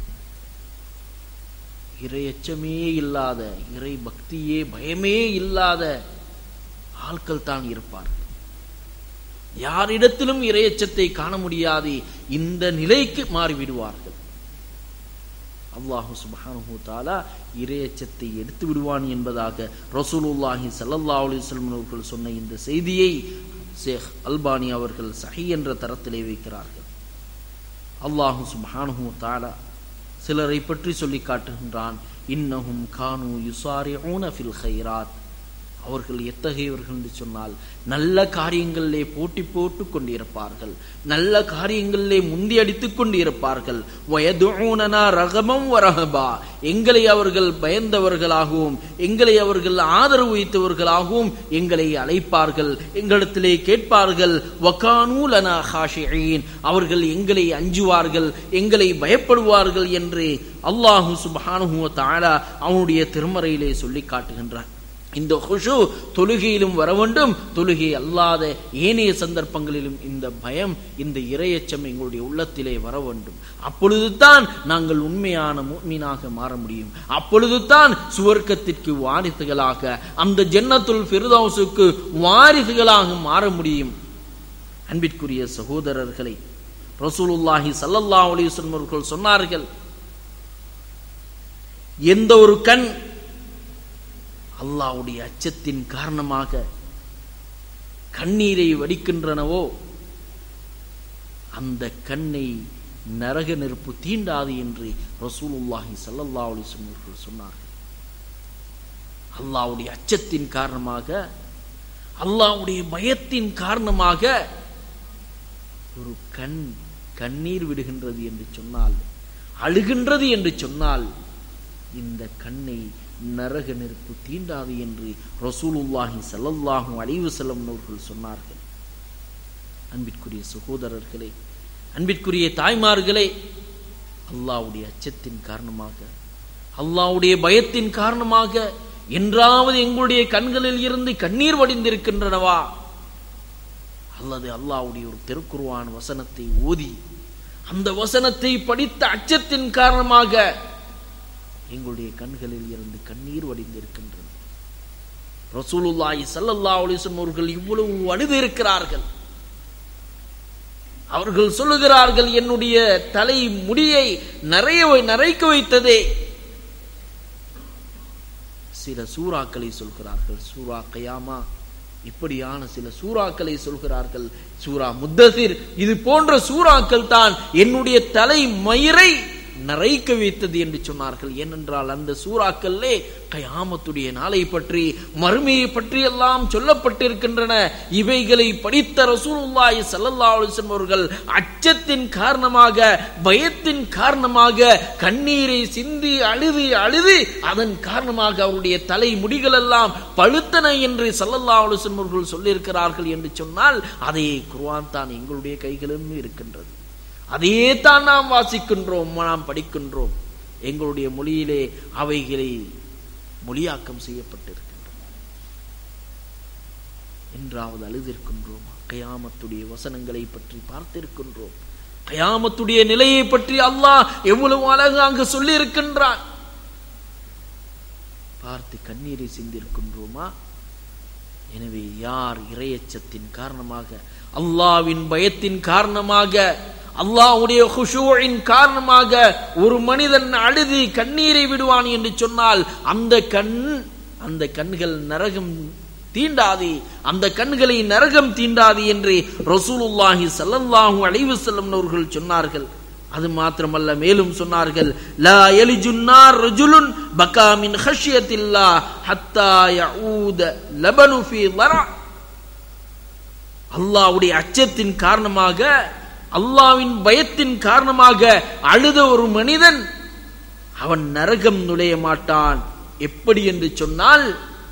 இறையச்சமே இல்லாத இறை பக்தியே பயமே இல்லாத ஆட்கள் தான் இருப்பார்கள் யாரிடத்திலும் இறையச்சத்தை காண முடியாது இந்த நிலைக்கு மாறிவிடுவார்கள் அல்லாஹு சுப்ஹானஹு தஆலா இறையச்சத்தை எடுத்து விடுவான் என்பதாக ரசூலுல்லாஹி ஸல்லல்லாஹு அலைஹி வஸல்லம் அவர்கள் சொன்ன இந்த செய்தியை ஷேக் அல்பானி அவர்கள் சஹி என்ற தரத்திலே வைக்கிறார்கள் அல்லாஹு சுப்ஹானஹு தஆலா சிலரை பற்றி சொல்லி காட்டுகின்றான் இன்னஹும் கானு யுசாரிஊன ஃபில் கைராத் அவர்கள் எத்தகையவர்கள் என்று சொன்னால் நல்ல காரியங்களிலே போட்டி போட்டு கொண்டிருப்பார்கள் நல்ல காரியங்களிலே முந்தி அடித்துக் கொண்டிருப்பார்கள் வயதுனா ரகமம் வரகபா எங்களை அவர்கள் பயந்தவர்களாகவும் எங்களை அவர்கள் ஆதரவு வைத்தவர்களாகவும் எங்களை அழைப்பார்கள் எங்களிடத்திலே கேட்பார்கள் வகானூலனா ஹாஷியின் அவர்கள் எங்களை அஞ்சுவார்கள் எங்களை பயப்படுவார்கள் என்று அல்லாஹு சுபஹானுஹு தஆலா அவனுடைய திருமறையிலே சொல்லி காட்டுகின்றான் இந்த ஹுஷு தொழுகையிலும் வர வேண்டும் தொழுகை அல்லாத ஏனைய சந்தர்ப்பங்களிலும் இந்த பயம் இந்த இரையச்சம் எங்களுடைய உள்ளத்திலே வர வேண்டும் அப்பொழுதுதான் நாங்கள் உண்மையான முக்மீனாக மாற முடியும் அப்பொழுதுதான் சுவர்க்கத்திற்கு வாரிசுகளாக அந்த ஜன்னத்துல் ஃபிர்தௌஸுக்கு வாரிசுகளாக மாற முடியும் அன்பிற்குரிய சகோதரர்களை ரசூலுல்லாஹி ஸல்லல்லாஹு அலைஹி வஸல்லம் அவர்கள் சொன்னார்கள் எந்த ஒரு கண் அல்லாவுடைய அச்சத்தின் காரணமாக கண்ணீரை வடிக்கின்றனவோ அந்த கண்ணை நரக நெருப்பு தீண்டாது என்று ரசூலுல்லாஹி ஸல்லல்லாஹு அலைஹி வஸல்லம் அவர்கள் சொன்னார்கள் அல்லாவுடைய அச்சத்தின் காரணமாக அல்லாவுடைய பயத்தின் காரணமாக ஒரு கண் கண்ணீர் விடுகின்றது என்று சொன்னால் அழுகின்றது என்று சொன்னால் இந்த கண்ணை நரக நெருப்பு தீண்டாது என்று ரசூலுல்லாஹி ஸல்லல்லாஹு அலைஹி வஸல்லம் அவர்கள் சொன்னார்கள் அன்பிற்குரிய சகோதரர்களே அன்பிற்குரிய தாய்மார்களே அல்லாஹ்வுடைய அச்சத்தின் காரணமாக அல்லாஹ்வுடைய பயத்தின் காரணமாக என்றாவது எங்களுடைய கண்களில் இருந்து கண்ணீர் வடிந்திருக்கின்றனவா அல்லது அல்லாஹ்வுடைய ஒரு திருக்குர்ஆன் வசனத்தை ஓதி அந்த வசனத்தை படித்த அச்சத்தின் காரணமாக எங்களுடைய கண்களில் இருந்து கண்ணீர் வடிந்திருக்கின்றது ரசூலுல்லாஹி ஸல்லல்லாஹு அலைஹி வஸல்லம் அவர்கள் இவ்வளவு அழுது இருக்கிறார்கள் அவர்கள் சொல்லுகிறார்கள் என்னுடைய தலை முடியை நிறைய நரைக்க வைத்ததே சில சூறாக்களை சொல்கிறார்கள் சூரா கயாமா இப்படியான சில சூறாக்களை சொல்கிறார்கள் சூரா முத்தசிர் இது போன்ற சூறாக்கள் தான் என்னுடைய தலை மயிரை நரைக்க வைத்தது என்று சொன்னார்கள் ஏனென்றால் அந்த சூறாக்கல்லே கயாமத்துடைய நாளை பற்றி மறுமையை பற்றி எல்லாம் சொல்லப்பட்டிருக்கின்றன இவைகளை படித்த ரசூலுல்லாஹி ஸல்லல்லாஹு அலைஹி வஸல்லம் அவர்கள் அச்சத்தின் காரணமாக பயத்தின் காரணமாக கண்ணீரை சிந்தி அழுது அழுது அதன் காரணமாக அவருடைய தலை முடிகள் எல்லாம் பழுத்தன என்று ஸல்லல்லாஹு அலைஹி வஸல்லம் அவர்கள் சொல்லியிருக்கிறார்கள் என்று சொன்னால் அதே குர்ஆன் தான் எங்களுடைய கைகளிலும் இருக்கின்றது அதையே தான் நாம் வாசிக்கின்றோம் நாம் படிக்கின்றோம் எங்களுடைய மொழியிலே அவைகளை மொழியாக்கம் செய்யப்பட்டிருக்கின்றன என்றாவது அழுதிருக்கின்றோம் கயாமத்துடைய வசனங்களை பற்றி பார்த்திருக்கின்றோம் கயாமத்துடைய நிலையை பற்றி அல்லாஹ் எவ்வளவு அழகாக சொல்லி இருக்கின்றான் பார்த்து கண்ணீரை சிந்திருக்கின்றோமா எனவே யார் இரையச்சத்தின் காரணமாக அல்லாவின் பயத்தின் காரணமாக அல்லாஹ்வுடைய குஷூவின் காரணமாக ஒரு மனிதன் அழுதி கண்ணீரை விடுவான் என்று சொன்னால் அந்த கண் அந்த கண்கள் நரகம் தீண்டாது அந்த கண்களை நரகம் தீண்டாது என்று ரசூலுல்லாஹி ஸல்லல்லாஹு அலைஹி வஸல்லம் அவர்கள் சொன்னார்கள் அது மாத்திரமல்ல மேலும் சொன்னார்கள் லா யலிஜுன்னார் ரஜுலுன் பகா மின் ஹஷ்யத்தில்லா ஹத்தா யஊத லபனு ஃபீ ضرع அல்லாஹ்வுடைய அச்சத்தின் காரணமாக அல்லாவின் பயத்தின் காரணமாக அழுத ஒரு மனிதன் அவன் நரகம் நுழைய மாட்டான் எப்படி என்று சொன்னால்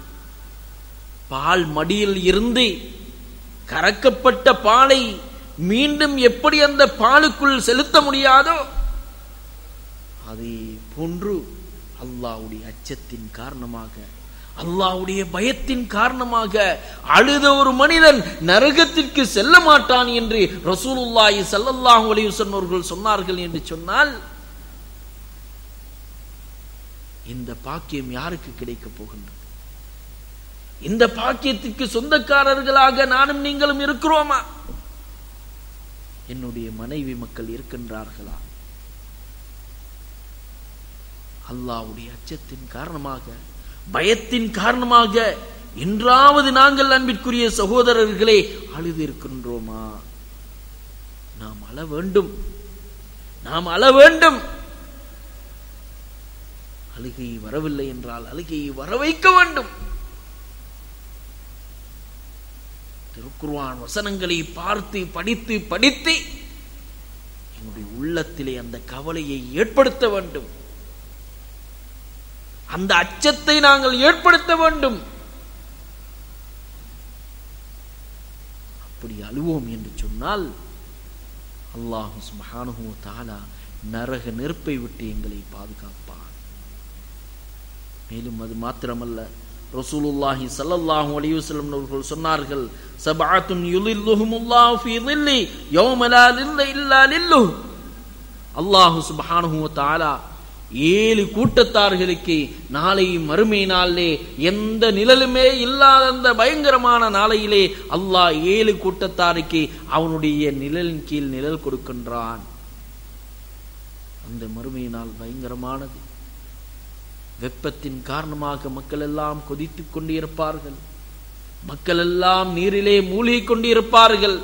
பால் மடியில் இருந்து கறக்கப்பட்ட பாலை மீண்டும் எப்படி அந்த பாலுக்குள் செலுத்த முடியாதோ அதே போன்று அல்லாஹ்வுடைய அச்சத்தின் காரணமாக அல்லாஹ்வுடைய பயத்தின் காரணமாக அழுத ஒரு மனிதன் நரகத்திற்கு செல்ல மாட்டான் என்று ரசூலுல்லாஹி ஸல்லல்லாஹு அலைஹி வஸல்லம் அவர்கள் சொன்னார்கள் என்று சொன்னால் இந்த பாக்கியம் யாருக்கு கிடைக்க போகின்றது இந்த பாக்கியத்துக்கு சொந்தக்காரர்களாக நானும் நீங்களும் இருக்கிறோமா என்னுடைய மனைவி மக்கள் இருக்கின்றார்களா அல்லாஹ்வுடைய அச்சத்தின் காரணமாக பயத்தின் காரணமாக என்றாவது நாங்கள் அன்பிற்குரிய சகோதரர்களே அழுது இருக்கின்றோமா நாம் அழ வேண்டும் நாம் அழ வேண்டும் அழுகை வரவில்லை என்றால் அழுகையை வர வைக்க வேண்டும் திருக்குர்ஆன் வசனங்களை பார்த்து படித்து படித்து என்னுடைய உள்ளத்திலே அந்த கவலையை ஏற்படுத்த வேண்டும் அந்த அச்சத்தை நாங்கள் ஏற்படுத்த வேண்டும் அப்படி அழுவோம் என்று சொன்னால் அல்லாஹு சுப்ஹானஹு வ தஆலா நரக நெருப்பை விட்டு எங்களை பாதுகாப்பான் மேலும் அது மாத்திரமல்ல ரசூலுல்லாஹி ஸல்லல்லாஹு அலைஹி வஸல்லம் அவர்கள் சொன்னார்கள் சபஅத்துன் யுலில்லுஹுமுல்லாஹு ஃபீ ظில்லி யௌம லா லில்ல இல்லா லில்லுஹ் அல்லாஹ் சுப்ஹானஹு வ தஆலா ஏழு கூட்டத்தார்களுக்கு நாளை மறுமை நாளிலே எந்த நிழலுமே இல்லாத அந்த பயங்கரமான நாளையிலே அல்லாஹ் ஏழு கூட்டத்தாருக்கு அவனுடைய நிழலின் கீழ் நிழல் கொடுக்கின்றான் அந்த மறுமை நாள் பயங்கரமானது வெப்பத்தின் காரணமாக மக்கள் எல்லாம் கொதித்துக் கொண்டிருப்பார்கள் மக்கள் எல்லாம் நீரிலே மூழ்கிக் கொண்டிருப்பார்கள்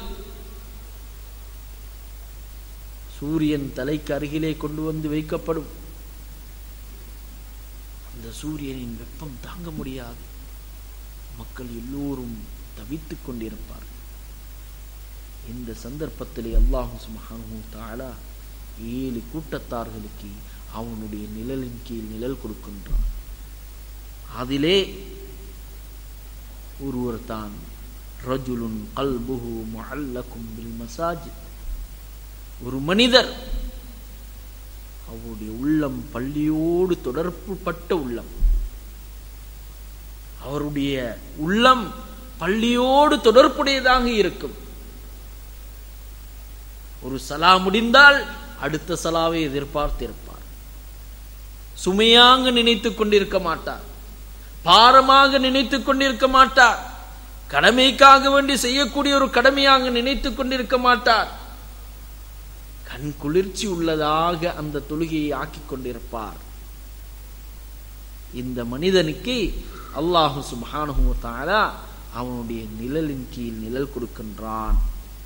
சூரியன் தலைக்கு அருகிலே கொண்டு வந்து வைக்கப்படும் அந்த சூரியனின் வெப்பம் தாங்க முடியாது மக்கள் எல்லோரும் தவித்துக் கொண்டிருப்பார்கள் இந்த சந்தர்ப்பத்திலே அல்லாஹு சுப்ஹானஹு தஆலா ஏழு கூட்டத்தார்களுக்கு அவனுடைய நிழலின் கீழ் நிழல் கொடுக்கின்றான் அதிலே ஒருவர் தான் ரஜுலுன் கல்புஹு முஅல்லகும் பில் மசாஜித் ஒரு மனிதர் அவருடைய உள்ளம் பள்ளியோடு தொடர்புபட்ட உள்ளம் அவருடைய உள்ளம் பள்ளியோடு தொடர்புடையதாக இருக்கும் ஒரு சலா முடிந்தால் அடுத்த சலாவை எதிர்பார்த்திருப்பார் சுமையாக நினைத்துக் கொண்டிருக்க மாட்டார் பாரமாக நினைத்துக் கொண்டிருக்க மாட்டார் கடமைக்காக வேண்டி செய்யக்கூடிய ஒரு கடமையாக நினைத்துக் கொண்டிருக்க மாட்டார் கண் குளிர்ச்சி உள்ளதாக அந்த தொழுகையை ஆக்கிக் கொண்டிருப்பார் இந்த மனிதனுக்கு அல்லாஹு சுப்ஹானஹு வ தஆலா அவனுடைய நிழலின் கீழ் நிழல் கொடுக்கின்றான்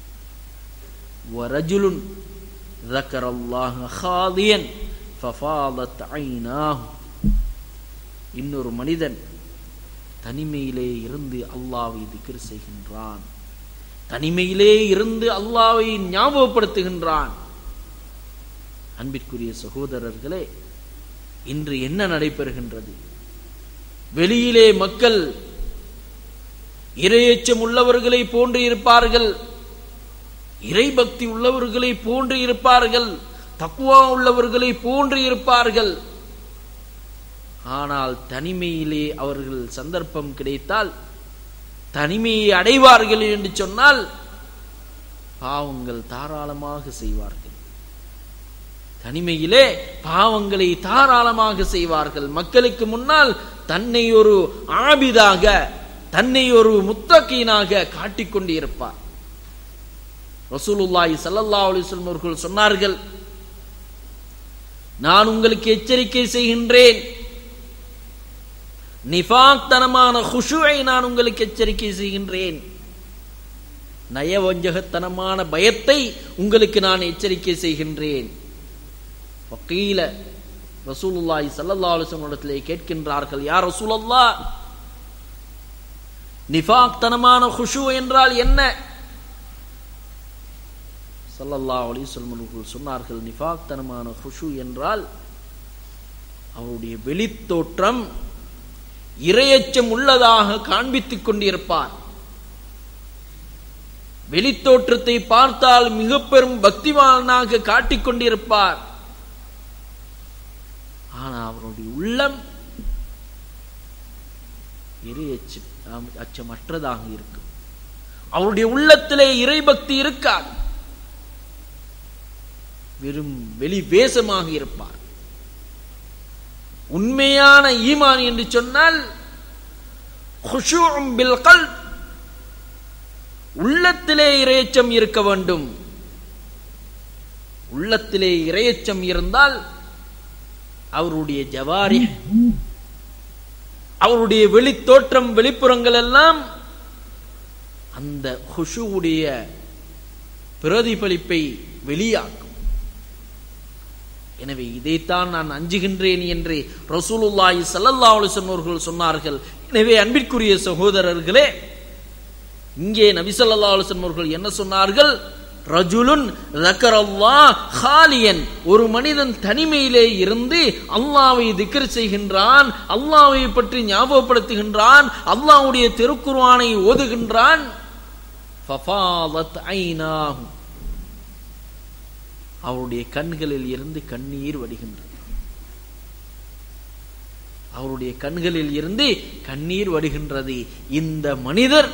ورجل ذكر الله خاضيا ففاضت عيناه இன்னொரு மனிதன் தனிமையிலே இருந்து அல்லாவை திக்ர் செய்கின்றான் தனிமையிலே இருந்து அல்லாவை ஞாபகப்படுத்துகின்றான் அன்பிற்குரிய சகோதரர்களே இன்று என்ன நடைபெறுகின்றது வெளியிலே மக்கள் இரையச்சம் உள்ளவர்களை போன்று இருப்பார்கள் இறைபக்தி உள்ளவர்களை போன்று இருப்பார்கள் தக்குவா உள்ளவர்களை போன்று இருப்பார்கள் ஆனால் தனிமையிலே அவர்கள் சந்தர்ப்பம் கிடைத்தால் தனிமையை அடைவார்கள் என்று சொன்னால் பாவங்கள் தாராளமாக செய்வார்கள் தனிமையிலே பாவங்களை தாராளமாக செய்வார்கள் மக்களுக்கு முன்னால் தன்னை ஒரு ஆபிதாக தன்னை ஒரு முத்தக்கீனாக காட்டிக்கொண்டு இருப்பார் ரசூலுல்லாஹி ஸல்லல்லாஹு அலைஹி வஸல்லம் அவர்கள் சொன்னார்கள் நான் உங்களுக்கு எச்சரிக்கை செய்கின்றேன் நிஃபாக் தனமான குஷுவை நான் உங்களுக்கு எச்சரிக்கை செய்கின்றேன் நயவஞ்சகத்தனமான பயத்தை உங்களுக்கு நான் எச்சரிக்கை செய்கின்றேன் வக்கீல ரசூலுல்லாஹி ஸல்லல்லாஹு அலைஹி வஸல்லம் இடத்திலே கேட்கின்றார்கள் யார் ரசூலல்லாஹ் நிஃபாக் தனமான குஷு என்றால் என்ன ஸல்லல்லாஹு அலைஹி வஸல்லம் அவர்கள் சொன்னார்கள் நிஃபாக் தனமான குஷு என்றால் அவருடைய வெளித்தோற்றம் இரையச்சம் உள்ளதாக காண்பித்துக் கொண்டிருப்பார் வெளித்தோற்றத்தை பார்த்தால் மிக பெரும் பக்திவானாக காட்டிக் கொண்டிருப்பார் ஆனா அவருடைய உள்ளம் இறை அச்சம் அச்சமற்றதாக இருக்கும் அவருடைய உள்ளத்திலே இறைபக்தி இருக்காது வெறும் வெளி வேஷமாக இருப்பார் உண்மையான ஈமான் என்று சொன்னால் خشوع بالقلب உள்ளத்திலே இரையச்சம் இருக்க வேண்டும் உள்ளத்திலே இரையச்சம் இருந்தால் அவருடைய ஜவாரி அவருடைய வெளித்தோற்றம் வெளிப்புறங்கள் எல்லாம் அந்த ஹுஷுவுடைய பிரதிபலிப்பை வெளியாக்கும் எனவே இதைத்தான் நான் அஞ்சுகின்றேன் என்று ரசூலுல்லாஹி ஸல்லல்லாஹு அலைஹி வஸல்லம் அவர்கள் சொன்னார்கள் எனவே அன்பிற்குரிய சகோதரர்களே இங்கே நபி ஸல்லல்லாஹு அலைஹி வஸல்லம் அவர்கள் என்ன சொன்னார்கள் ரஜுலுன் ரக்கரல்லாஹ் ஹாலியன் ஒரு மனிதன் தனிமையிலே இருந்து அல்லாவை திக்ர் செய்கின்றான் அல்லாவை பற்றி ஞாபகப்படுத்துகின்றான் அல்லாஹ்வுடைய திருக்குர்ஆனை ஓதுகின்றான் ஃபஃபாலத் ஐனாஹு அவருடைய கண்களில் இருந்து கண்ணீர் வடிகின்றது அவருடைய கண்களில் இருந்து கண்ணீர் வடிகின்றது இந்த மனிதர்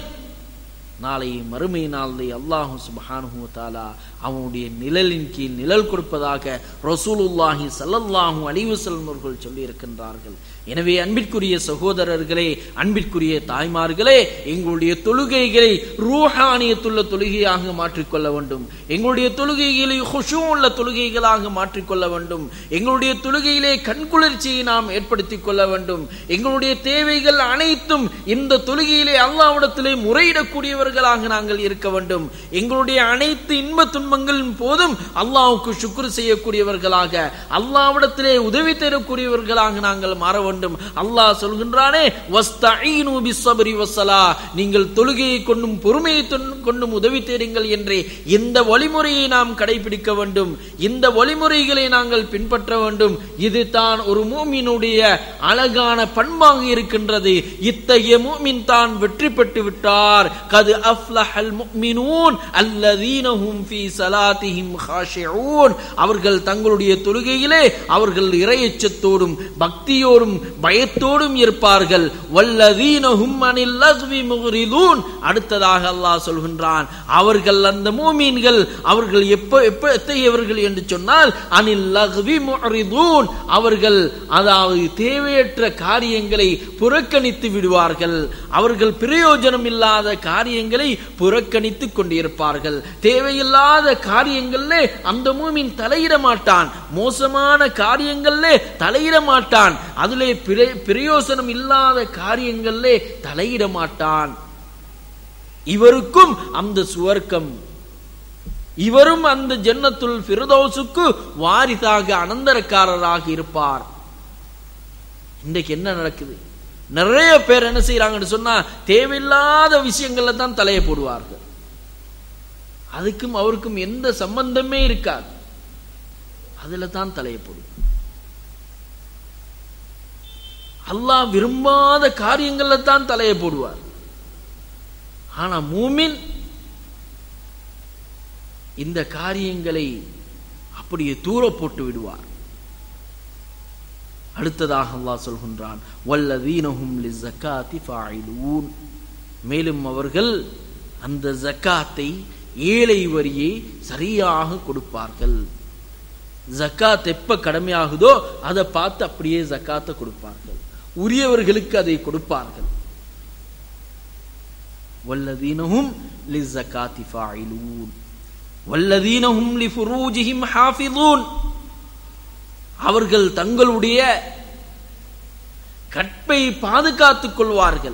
நாளை மறுமை நாளை அல்லாஹு சுபஹானுஹு தாலா அவனுடைய நிழலின் கீழ் நிழல் கொடுப்பதாக ரசூலுல்லாஹி ஸல்லல்லாஹு அலைஹி வஸல்லம் அவர்கள் சொல்லி இருக்கின்றார்கள் எனவே அன்பிற்குரிய சகோதரர்களே அன்பிற்குரிய தாய்மார்களே எங்களுடைய தொழுகைகளை ரூஹானியத்துள்ள தொழுகையாக மாற்றிக்கொள்ள வேண்டும் எங்களுடைய தொழுகைகளை ஹுஷூ உள்ள தொழுகைகளாக மாற்றிக்கொள்ள வேண்டும் எங்களுடைய தொழுகையிலே கண்குளிர்ச்சியை நாம் ஏற்படுத்திக் கொள்ள வேண்டும் எங்களுடைய தேவைகள் அனைத்தும் இந்த தொழுகையிலே அல்லாவிடத்திலே முறையிடக்கூடியவர்களாக நாங்கள் இருக்க வேண்டும் எங்களுடைய அனைத்து இன்ப துன்பங்களின் போதும் அல்லாவுக்கு சுக்குர் செய்யக்கூடியவர்களாக அல்லாவிடத்திலே உதவி தரக்கூடியவர்களாக நாங்கள் மாற வேண்டும் அல்லாஹ் சொல்கின்றானே வஸ்தஈனு பிஸ்ஸப்ரி வஸ்ஸலா நீங்கள் தொழுகையை கொண்டும் பொறுமையை தொன்- கொண்டும் உதவி தேடுங்கள் என்று இந்த வழிமுறையை நாம் கடைபிடிக்க வேண்டும் இந்த வழிமுறைகளை நாங்கள் பின்பற்ற வேண்டும் இது தான் ஒரு மூமினுடைய அழகான பண்பாக இருக்கின்றது இத்தகைய மூமின் தான் வெற்றி பெற்று விட்டார் கது அஃப்லஹல் முஃமினூன் அல்லதீன ஹும் ஃபீ ஸலாத்திஹிம் காஷிஊன் அவர்கள் தங்களுடைய தொழுகையிலே அவர்கள் இறையச்சத்தோடும் பக்தியோடும் பயத்தோடும் இருப்பார்கள் வல்லதீன ஹும் அனில் லஸ்வி முஹ்ரிதூன் அடுத்ததாக அல்லாஹ் சொல்கின்றான் அவர்கள் அந்த மூமீன்கள் அவர்கள் எப்ப எப்ப எத்தகையவர்கள் என்று சொன்னால் அனில் லஹ்வி முஹ்ரிதூன் அவர்கள் அதாவது தேவையற்ற காரியங்களை புறக்கணித்து விடுவார்கள் அவர்கள் பிரயோஜனம் இல்லாத காரியங்களை புறக்கணித்துக் கொண்டிருப்பார்கள் தேவையில்லாத காரியங்களிலே அந்த மூமின் தலையிட மாட்டான் மோசமான காரியங்களிலே தலையிட மாட்டான் அதிலே பிர- பிரயோசனம் இல்லாத காரியங்களிலே தலையிட மாட்டான் இவருக்கும் அந்த சுவர்க்கம் இவரும் அந்த ஜன்னத்துல் ஃபிர்தௌஸுக்கு வாரிசாக அனந்தரக்காரராக இருப்பார் இன்றைக்கு என்ன நடக்குது நிறைய பேர் என்ன செய்யறாங்கன்னு சொன்னா தேவையில்லாத விஷயங்கள்ல தான் தலையை போடுவார்கள் அதுக்கும் அவருக்கும் எந்த சம்பந்தமே இருக்காது அதுல தான் தலையை போடுவார் அல்லாஹ் விரும்பாத காரியங்கள்ல தான் தலையை போடுவார் ஆனா மூமின் இந்த காரியங்களை அப்படியே தூர போட்டு விடுவார் அடுத்ததாக அல்லாஹ் சொல்கின்றான் வல்லதீனஹும் லிஸகாத்தி ஃபாயிலூன் மேலும் அவர்கள் அந்த ஜக்காத்தை ஏழை வரியை சரியாக கொடுப்பார்கள் ஜக்காத் எப்ப கடமையாகுதோ அதை பார்த்து அப்படியே ஜக்காத்தை கொடுப்பார்கள் உரியவர்களுக்கு அதை கொடுப்பார்கள் வல்லதீனஹும் லிஸகாத்தி ஃபாயிலூன் வல்லதீனஹும் லிஃபுரூஜிஹிம் ஹாஃபிதூன் அவர்கள் தங்களுடைய கற்பை பாதுகாத்துக் கொள்வார்கள்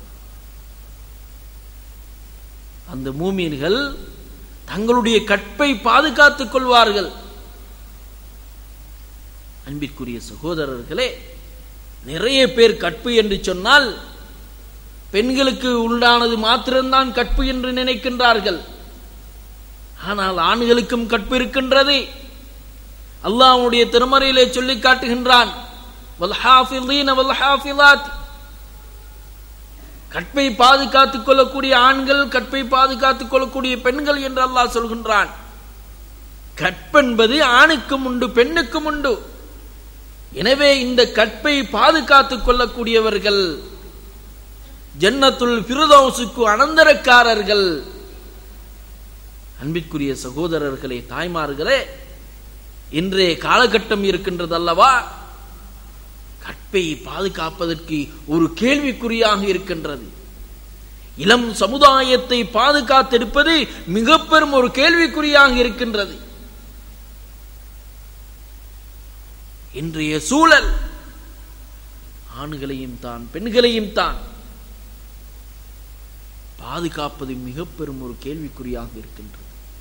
அந்த மூமியர்கள் தங்களுடைய கற்பை பாதுகாத்துக் கொள்வார்கள் அன்பிற்குரிய சகோதரர்களே நிறைய பேர் கற்பு என்று சொன்னால் பெண்களுக்கு உண்டானது மாத்திரம்தான் கற்பு என்று நினைக்கின்றார்கள் ஆனால் ஆண்களுக்கும் கற்பு இருக்கின்றது அல்லாஹ்வுடைய திருமறையிலே சொல்லி காட்டுகின்றான் வல்ஹாஃபிதீன வல்ஹாஃபிலாத் கற்பை பாதுகாத்துக் கொள்ளக்கூடிய ஆண்கள் கற்பை பாதுகாத்துக் கொள்ளக்கூடிய பெண்கள் என்று அல்லாஹ் சொல்கின்றான் கற்பென்பது ஆணுக்கும் உண்டு பெண்ணுக்கும் உண்டு எனவே இந்த கற்பை பாதுகாத்துக் கொள்ளக்கூடியவர்கள் ஜன்னத்துல் பிரதோசுக்கு அனந்தரக்காரர்கள் அன்பிற்குரிய சகோதரர்களே தாய்மார்களே இன்றைய காலகட்டம் இருக்கின்றது அல்லவா கற்பை பாதுகாப்பதற்கு ஒரு கேள்விக்குறியாக இருக்கின்றது இளம் சமுதாயத்தை பாதுகாத்திருப்பது மிக பெரும் ஒரு கேள்விக்குறியாக இருக்கின்றது இன்றைய சூழல் ஆண்களையும் தான் பெண்களையும் தான் பாதுகாப்பது மிக பெரும் ஒரு கேள்விக்குறியாக இருக்கின்றது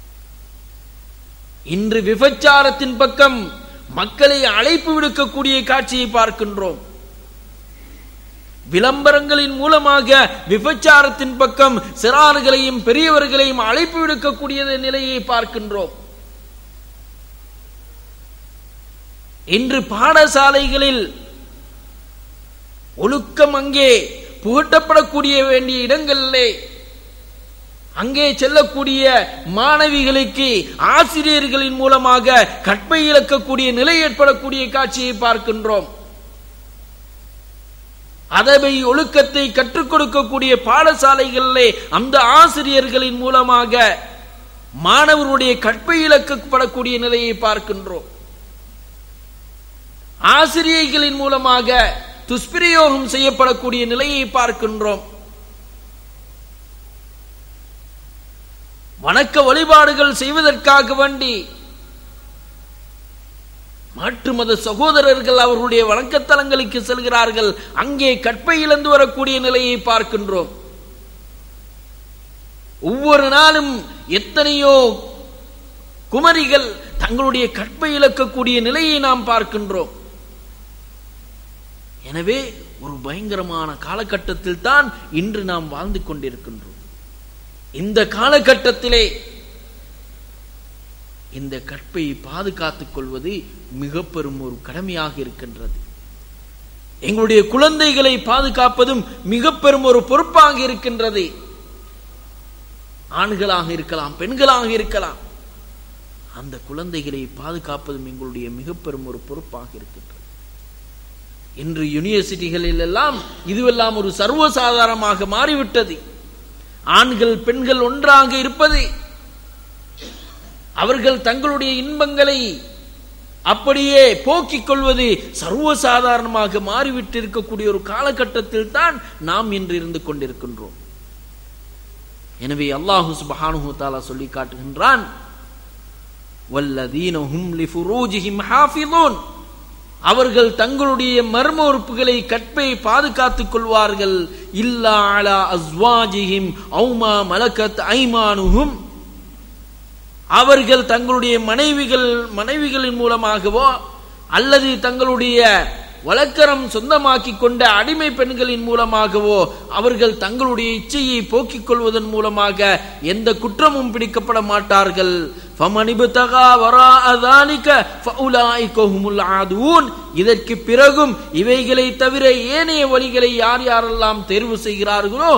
இன்று விபச்சாரத்தின் பக்கம் மக்களை அழைப்பு விடுக்கக்கூடிய காட்சியை பார்க்கின்றோம் விளம்பரங்களின் மூலமாக விபச்சாரத்தின் பக்கம் சிறார்களையும் பெரியவர்களையும் அழைப்பு விடுக்கக்கூடிய நிலையை பார்க்கின்றோம் இன்று பாடசாலைகளில் ஒழுக்கம் அங்கே புகட்டப்படக்கூடிய வேண்டிய இடங்களிலே அங்கே செல்லக்கூடிய மாணவிகளுக்கு ஆசிரியர்களின் மூலமாக கற்பை இழக்கக்கூடிய நிலை ஏற்படக்கூடிய காட்சியை பார்க்கின்றோம் அதவை ஒழுக்கத்தை கற்றுக் கொடுக்கக்கூடிய பாடசாலைகளிலே அந்த ஆசிரியர்களின் மூலமாக மாணவருடைய கற்பை இழக்கப்படக்கூடிய நிலையை பார்க்கின்றோம் ஆசிரியர்களின் மூலமாக துஷ்பிரயோகம் செய்யப்படக்கூடிய நிலையை பார்க்கின்றோம் வணக்க வழிபாடுகள் செய்வதற்காக வேண்டி மாற்று மத சகோதரர்கள் அவர்களுடைய வணக்கத்தலங்களுக்கு செல்கிறார்கள் அங்கே கற்பை இழந்து வரக்கூடிய நிலையை பார்க்கின்றோம் ஒவ்வொரு நாளும் எத்தனையோ குமரிகள் தங்களுடைய கற்பை இழக்கக்கூடிய நிலையை நாம் பார்க்கின்றோம் எனவே ஒரு பயங்கரமான காலகட்டத்தில் தான் இன்று நாம் வாழ்ந்து கொண்டிருக்கின்றோம் இந்த காலகட்டத்திலே இந்த கற்பை பாதுகாத்துக் கொள்வது மிக பெரும் ஒரு கடமையாக இருக்கின்றது எங்களுடைய குழந்தைகளை பாதுகாப்பதும் மிக பெரும் ஒரு பொறுப்பாக இருக்கின்றது ஆண்களாக இருக்கலாம் பெண்களாக இருக்கலாம் அந்த குழந்தைகளை பாதுகாப்பதும் எங்களுடைய மிக பெரும் ஒரு பொறுப்பாக இருக்கின்றது இன்று யூனிவர்சிட்டிகளில் எல்லாம் இதுவெல்லாம் ஒரு சர்வசாதாரணமாக மாறிவிட்டது ஆண்கள் பெண்கள் ஒன்றாக இருப்பது அவர்கள் தங்களுடைய இன்பங்களை அப்படியே போக்கிக் கொள்வது சர்வசாதாரணமாக மாறிவிட்டு இருக்கக்கூடிய ஒரு காலகட்டத்தில் தான் நாம் இன்று இருந்து கொண்டிருக்கின்றோம் எனவே அல்லாஹு சுபஹானுஹு தாலா சொல்லி காட்டுகின்றான் வல்லதீன ஹும் லிஃபுரூஜிஹிம் ஹாஃபிதூன் அவர்கள் தங்களுடைய மர்ம உறுப்புகளை கற்பை பாதுகாத்துக் கொள்வார்கள் இல்லா அலா அஸ்வாஜிஹிம் ஔமா மலக்கத் ஐமானுஹும் அவர்கள் தங்களுடைய மனைவிகள் மனைவிகளின் மூலமாகவோ அல்லது தங்களுடைய வழக்கரம் சொந்தமாக்கி கொண்ட அடிமை பெண்களின் மூலமாகவோ அவர்கள் தங்களுடைய இச்சையை போக்கிக் கொள்வதன் மூலமாக எந்த குற்றமும் பிடிக்கப்பட மாட்டார்கள் இதற்கு பிறகும் இவைகளை தவிர ஏனைய வழிகளை யார் யாரெல்லாம் தேர்வு செய்கிறார்களோ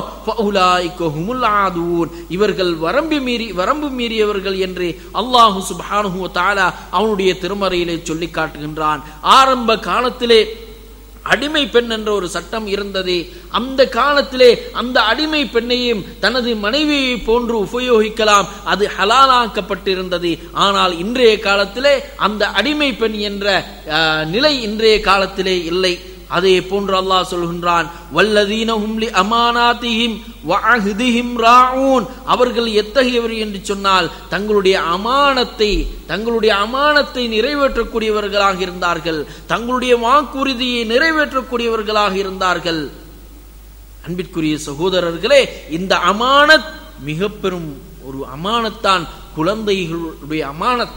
இவர்கள் வரம்பு மீறி வரம்பு மீறியவர்கள் என்று அல்லாஹு சுபானு தாலா அவனுடைய திருமறையிலே சொல்லி காட்டுகின்றான் ஆரம்ப காலத்திலே அடிமை பெண் என்ற ஒரு சட்டம் இருந்தது அந்த காலத்திலே அந்த அடிமை பெண்ணையும் தனது மனைவியை போன்று உபயோகிக்கலாம் அது ஹலாலாக்கப்பட்டிருந்தது ஆனால் இன்றைய காலத்திலே அந்த அடிமை பெண் என்ற நிலை இன்றைய காலத்திலே இல்லை அதே போன்று அல்லாஹ் சொல்கின்றான் வல்லதீனஹும் லி அமானாத்திஹிம் வஅஹ்திஹிம் ராஊன் அவர்கள் எத்தகையவர் என்று சொன்னால் தங்களுடைய அமானத்தை தங்களுடைய அமானத்தை நிறைவேற்றக்கூடியவர்களாக இருந்தார்கள் தங்களுடைய வாக்குறுதியை நிறைவேற்றக்கூடியவர்களாக இருந்தார்கள் அன்பிற்குரிய சகோதரர்களே இந்த அமானத் மிக பெரும் ஒரு அமானத்தான் குழந்தைகளுடைய அமானத்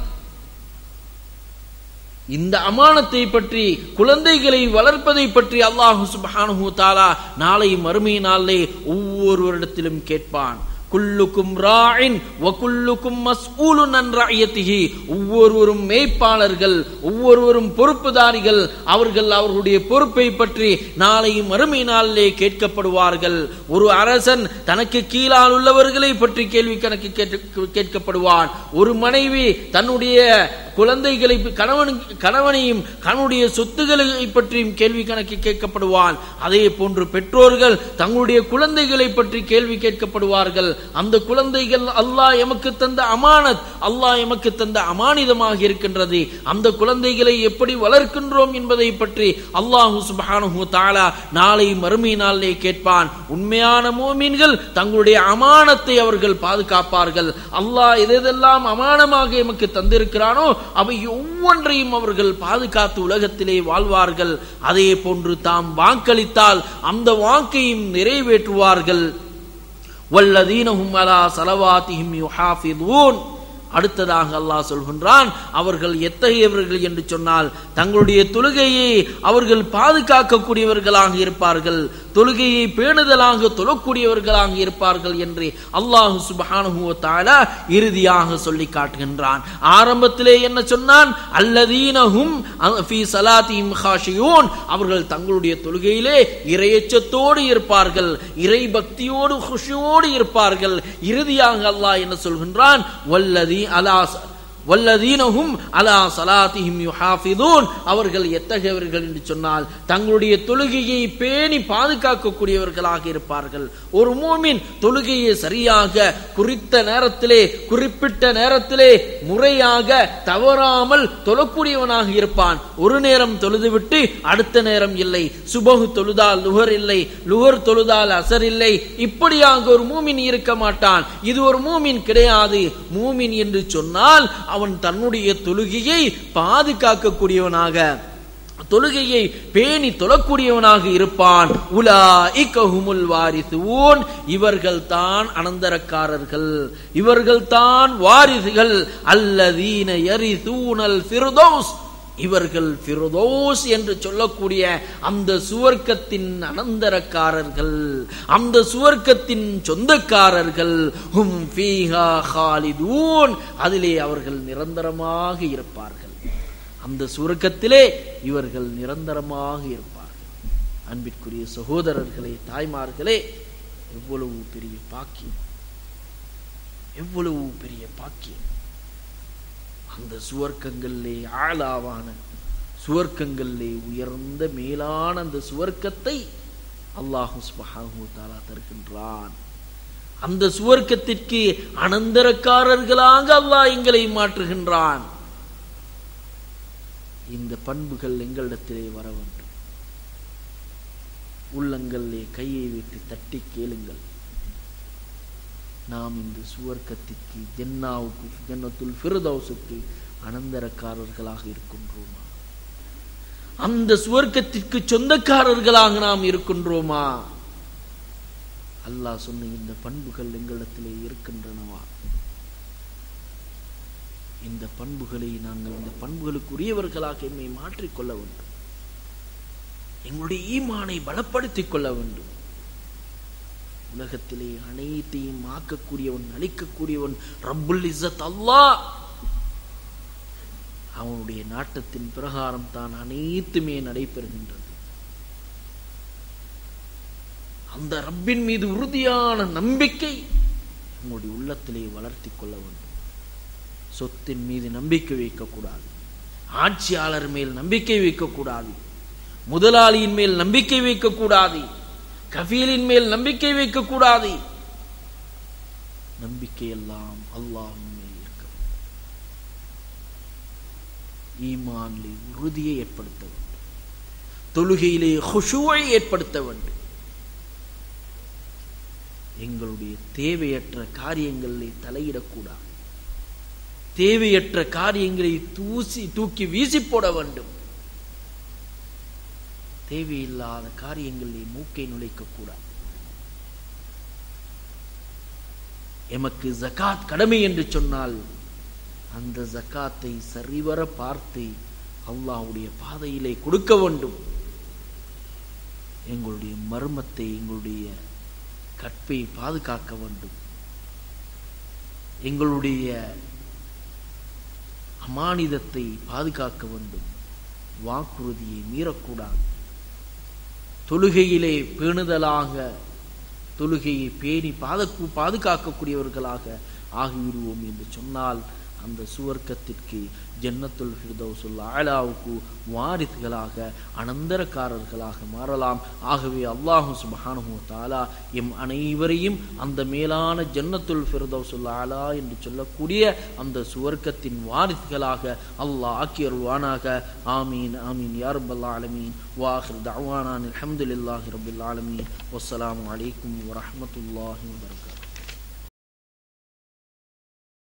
இந்த அமானத்தை பற்றி குழந்தைகளை வளர்ப்பதை பற்றி அல்லாஹு சுபஹானஹு தாலா நாளை மறுமை நாளிலே ஒவ்வொருவரிடத்திலும் கேட்பான் குல்லுக்கும் ராயின் வகுல்லுக்கும் மஸ்ஊலுன் அன் ரஅயத்திஹி ஒவ்வொருவரும் மேய்ப்பாளர்கள் ஒவ்வொருவரும் பொறுப்புதாரிகள் அவர்கள் அவர்களுடைய பொறுப்பை பற்றி நாளை மறுமை நாளிலே கேட்கப்படுவார்கள் ஒரு அரசன் தனக்கு கீழால் உள்ளவர்களை பற்றி கேள்வி கணக்கு கேட்டு- கேட்கப்படுவான் ஒரு மனைவி தன்னுடைய குழந்தைகளை கணவன் கணவனையும் கணவனுடைய சொத்துக்களை பற்றியும் கேள்வி கணக்கு கேட்கப்படுவான் அதே போன்று பெற்றோர்கள் தங்களுடைய குழந்தைகளை பற்றி கேள்வி கேட்கப்படுவார்கள் அந்த குழந்தைகள் அல்லாஹ் எமக்கு தந்த அமானத் அல்லாஹ் எமக்கு தந்த அமானிதமாக இருக்கின்றது அந்த குழந்தைகளை எப்படி வளர்க்கின்றோம் என்பதை பற்றி அல்லாஹு சுப்ஹானஹு தஆலா நாளை மறுமை நாளிலே கேட்பான் உண்மையான மூமின்கள் தங்களுடைய அமானத்தை அவர்கள் பாதுகாப்பார்கள் அல்லாஹ் எதெல்லாம் அமானமாக எமக்கு தந்திருக்கிறானோ அவை ஒவ்வொன்றையும் அவர்கள் பாதுகாத்து உலகத்திலே வாழ்வார்கள் அதே போன்று தாம் வாக்களித்தால் அந்த வாக்கையும் நிறைவேற்றுவார்கள் வல்லதீனஹும் அலா சலவாத்திஹிம் யுஹாஃபிதூன் அடுத்ததாக அல்லாஹ் சொல்கின்றான் அவர்கள் எத்தகையவர்கள் என்று சொன்னால் தங்களுடைய தொழுகையை அவர்கள் பாதுகாக்கக்கூடியவர்களாக இருப்பார்கள் தொழுகையை பேணுதலாக தொழக்கூடியவர்களாக இருப்பார்கள் என்று அல்லாஹு சுப்ஹானஹு வ தஆலா இறுதியாக சொல்லி காட்டுகின்றான் ஆரம்பத்திலே என்ன சொன்னான் அல்லதீனஹும் ஃபீ ஸலாத்திஹிம் காஷியூன் அவர்கள் தங்களுடைய தொழுகையிலே இறையச்சத்தோடு இருப்பார்கள் இறை பக்தியோடு குஷியோடு இருப்பார்கள் இறுதியாக அல்லாஹ் என்ன சொல்கின்றான் வல்லதி அலா வல்லதீனஹும் அலா சலாத்திஹிம் யுஹாஃபிதூன் அவர்கள் எத்தகையவர்கள் என்று சொன்னால் தங்களுடைய தொழுகையை பேணி பாதுகாக்கக்கூடியவர்களாக இருப்பார்கள் ஒரு மூமின் தொழுகையை சரியாக குறித்த நேரத்திலே குறிப்பிட்ட நேரத்திலே முறையாக தவறாமல் தொழக்கூடியவனாக இருப்பான் ஒரு நேரம் தொழுதுவிட்டு அடுத்த நேரம் இல்லை சுபகு தொழுதால் லுகர் இல்லை லுகர் தொழுதால் அசர் இல்லை இப்படியாக ஒரு மூமின் இருக்க மாட்டான் இது ஒரு மூமின் கிடையாது மூமின் என்று சொன்னால் அவன் தன்னுடைய தொழுகையை பாதுகாக்கக்கூடியவனாக தொழுகையை பேணி தொழக்கூடியவனாக இருப்பான் உலாஇகஹுமுல் வாரிசுன் இவர்கள் தான் அனந்தரக்காரர்கள் இவர்கள் தான் வாரிசுகள் அல்லதீன யரிசூனல் ஃபிர்தௌஸ் இவர்கள் ஃபிர்தௌஸ் என்று சொல்லக்கூடிய அந்த சுவர்க்கத்தின் அனந்தரக்காரர்கள் அந்த சுவர்க்கத்தின் சொந்தக்காரர்கள் ஹும் ஃபீஹா ஹாலிதூன் அதிலே அவர்கள் நிரந்தரமாக இருப்பார்கள் அந்த சுவர்க்கத்திலே இவர்கள் நிரந்தரமாக இருப்பார்கள் அன்பிற்குரிய சகோதரர்களே தாய்மார்களே எவ்வளவு பெரிய பாக்கியம் எவ்வளவு பெரிய பாக்கியம் அந்த சுவர்க்கங்களிலே ஆளாவான சுவர்க்கங்களிலே உயர்ந்த மேலான அந்த சுவர்க்கத்தை அல்லாஹு சுப்ஹானஹு தஆலா தருகின்றான் அந்த சுவர்க்கத்திற்கு அனந்தரக்காரர்களாக அல்லாஹ் எங்களை மாற்றுகின்றான் இந்த பண்புகள் எங்களிடத்திலே வர வேண்டும் உள்ளங்களிலே கையை வைத்து தட்டி கேளுங்கள் நாம் இந்த சுவர்க்கத்திற்கு ஜென்னாவுக்கு ஜன்னத்துல் ஃபிர்தௌஸுக்கு அனந்தரக்காரர்களாக இருக்கின்றோமா அந்த சுவர்க்கத்திற்கு சொந்தக்காரர்களாக நாம் இருக்கின்றோமா அல்லாஹ் சொன்ன இந்த பண்புகள் எங்களிடத்திலே இருக்கின்றனவா இந்த பண்புகளை நாங்கள் இந்த பண்புகளுக்கு உரியவர்களாக எம்மை மாற்றிக்கொள்ள வேண்டும் எங்களுடைய ஈமானை பலப்படுத்திக் கொள்ள வேண்டும் உலகத்திலே அனைத்தையும் ஆக்கக்கூடியவன் அழிக்கக்கூடியவன் ரப்புல் இஸ்ஸத் அல்லாஹ் அவனுடைய நாட்டத்தின் பிரகாரம் தான் அனைத்துமே நடைபெறுகின்றது அந்த ரப்பின் மீது உறுதியான நம்பிக்கை உங்களுடைய உள்ளத்திலே வளர்த்திக் கொள்ள வேண்டும் சொத்தின் மீது நம்பிக்கை வைக்கக்கூடாது ஆட்சியாளர் மேல் நம்பிக்கை வைக்கக்கூடாது முதலாளியின் மேல் நம்பிக்கை வைக்கக்கூடாது கஃபீலின் மேல் நம்பிக்கை வைக்கக்கூடாது நம்பிக்கை எல்லாம் அல்லாஹின் மேல் இருக்க வேண்டும் ஈமானிலே உறுதியை ஏற்படுத்த வேண்டும் தொழுகையிலே ஹுஷுவை ஏற்படுத்த வேண்டும் எங்களுடைய தேவையற்ற காரியங்களிலே தலையிடக்கூடாது தேவையற்ற காரியங்களை தூசி தூக்கி வீசி போட வேண்டும் தேவையில்லாத காரியங்களிலே மூக்கை நுழைக்க கூடாது எமக்கு ஜகாத் கடமை என்று சொன்னால் அந்த ஜகாத்தை சரிவர பார்த்து அல்லாஹ்வுடைய பாதையிலே கொடுக்க வேண்டும் எங்களுடைய மர்மத்தை எங்களுடைய கற்பை பாதுகாக்க வேண்டும் எங்களுடைய அமானிதத்தை பாதுகாக்க வேண்டும் வாக்குறுதியை மீறக்கூடாது தொழுகையிலே பேணுதலாக தொழுகையை பேணி பாதக்கு பாதுகாக்கக்கூடியவர்களாக ஆகிவிடுவோம் என்று சொன்னால் அந்த சுவர்க்கத்திற்கு ஜன்னத்துல் ஃபிர்தௌசுல் ஆலாவுக்கு வாரிசுகளாக அனந்தரக்காரர்களாக மாறலாம் ஆகவே அல்லாஹு சுபஹானஹு தாலா எம் அனைவரையும் அந்த மேலான ஜன்னத்துல் ஃபிர்தௌசுல் ஆலா என்று சொல்லக்கூடிய அந்த சுவர்க்கத்தின் வாரிசுகளாக அல்லாஹ் ஆக்கியருள்வானாக ஆமீன் ஆமீன் யா ரப்பல் ஆலமீன் வாஹிர் தஅவானா அல்ஹம்துலில்லாஹி ரப்பில் ஆலமீன் வஸ்ஸலாமு அலைக்கும் வரஹ்மத்துல்லாஹி வபரகாத்துஹு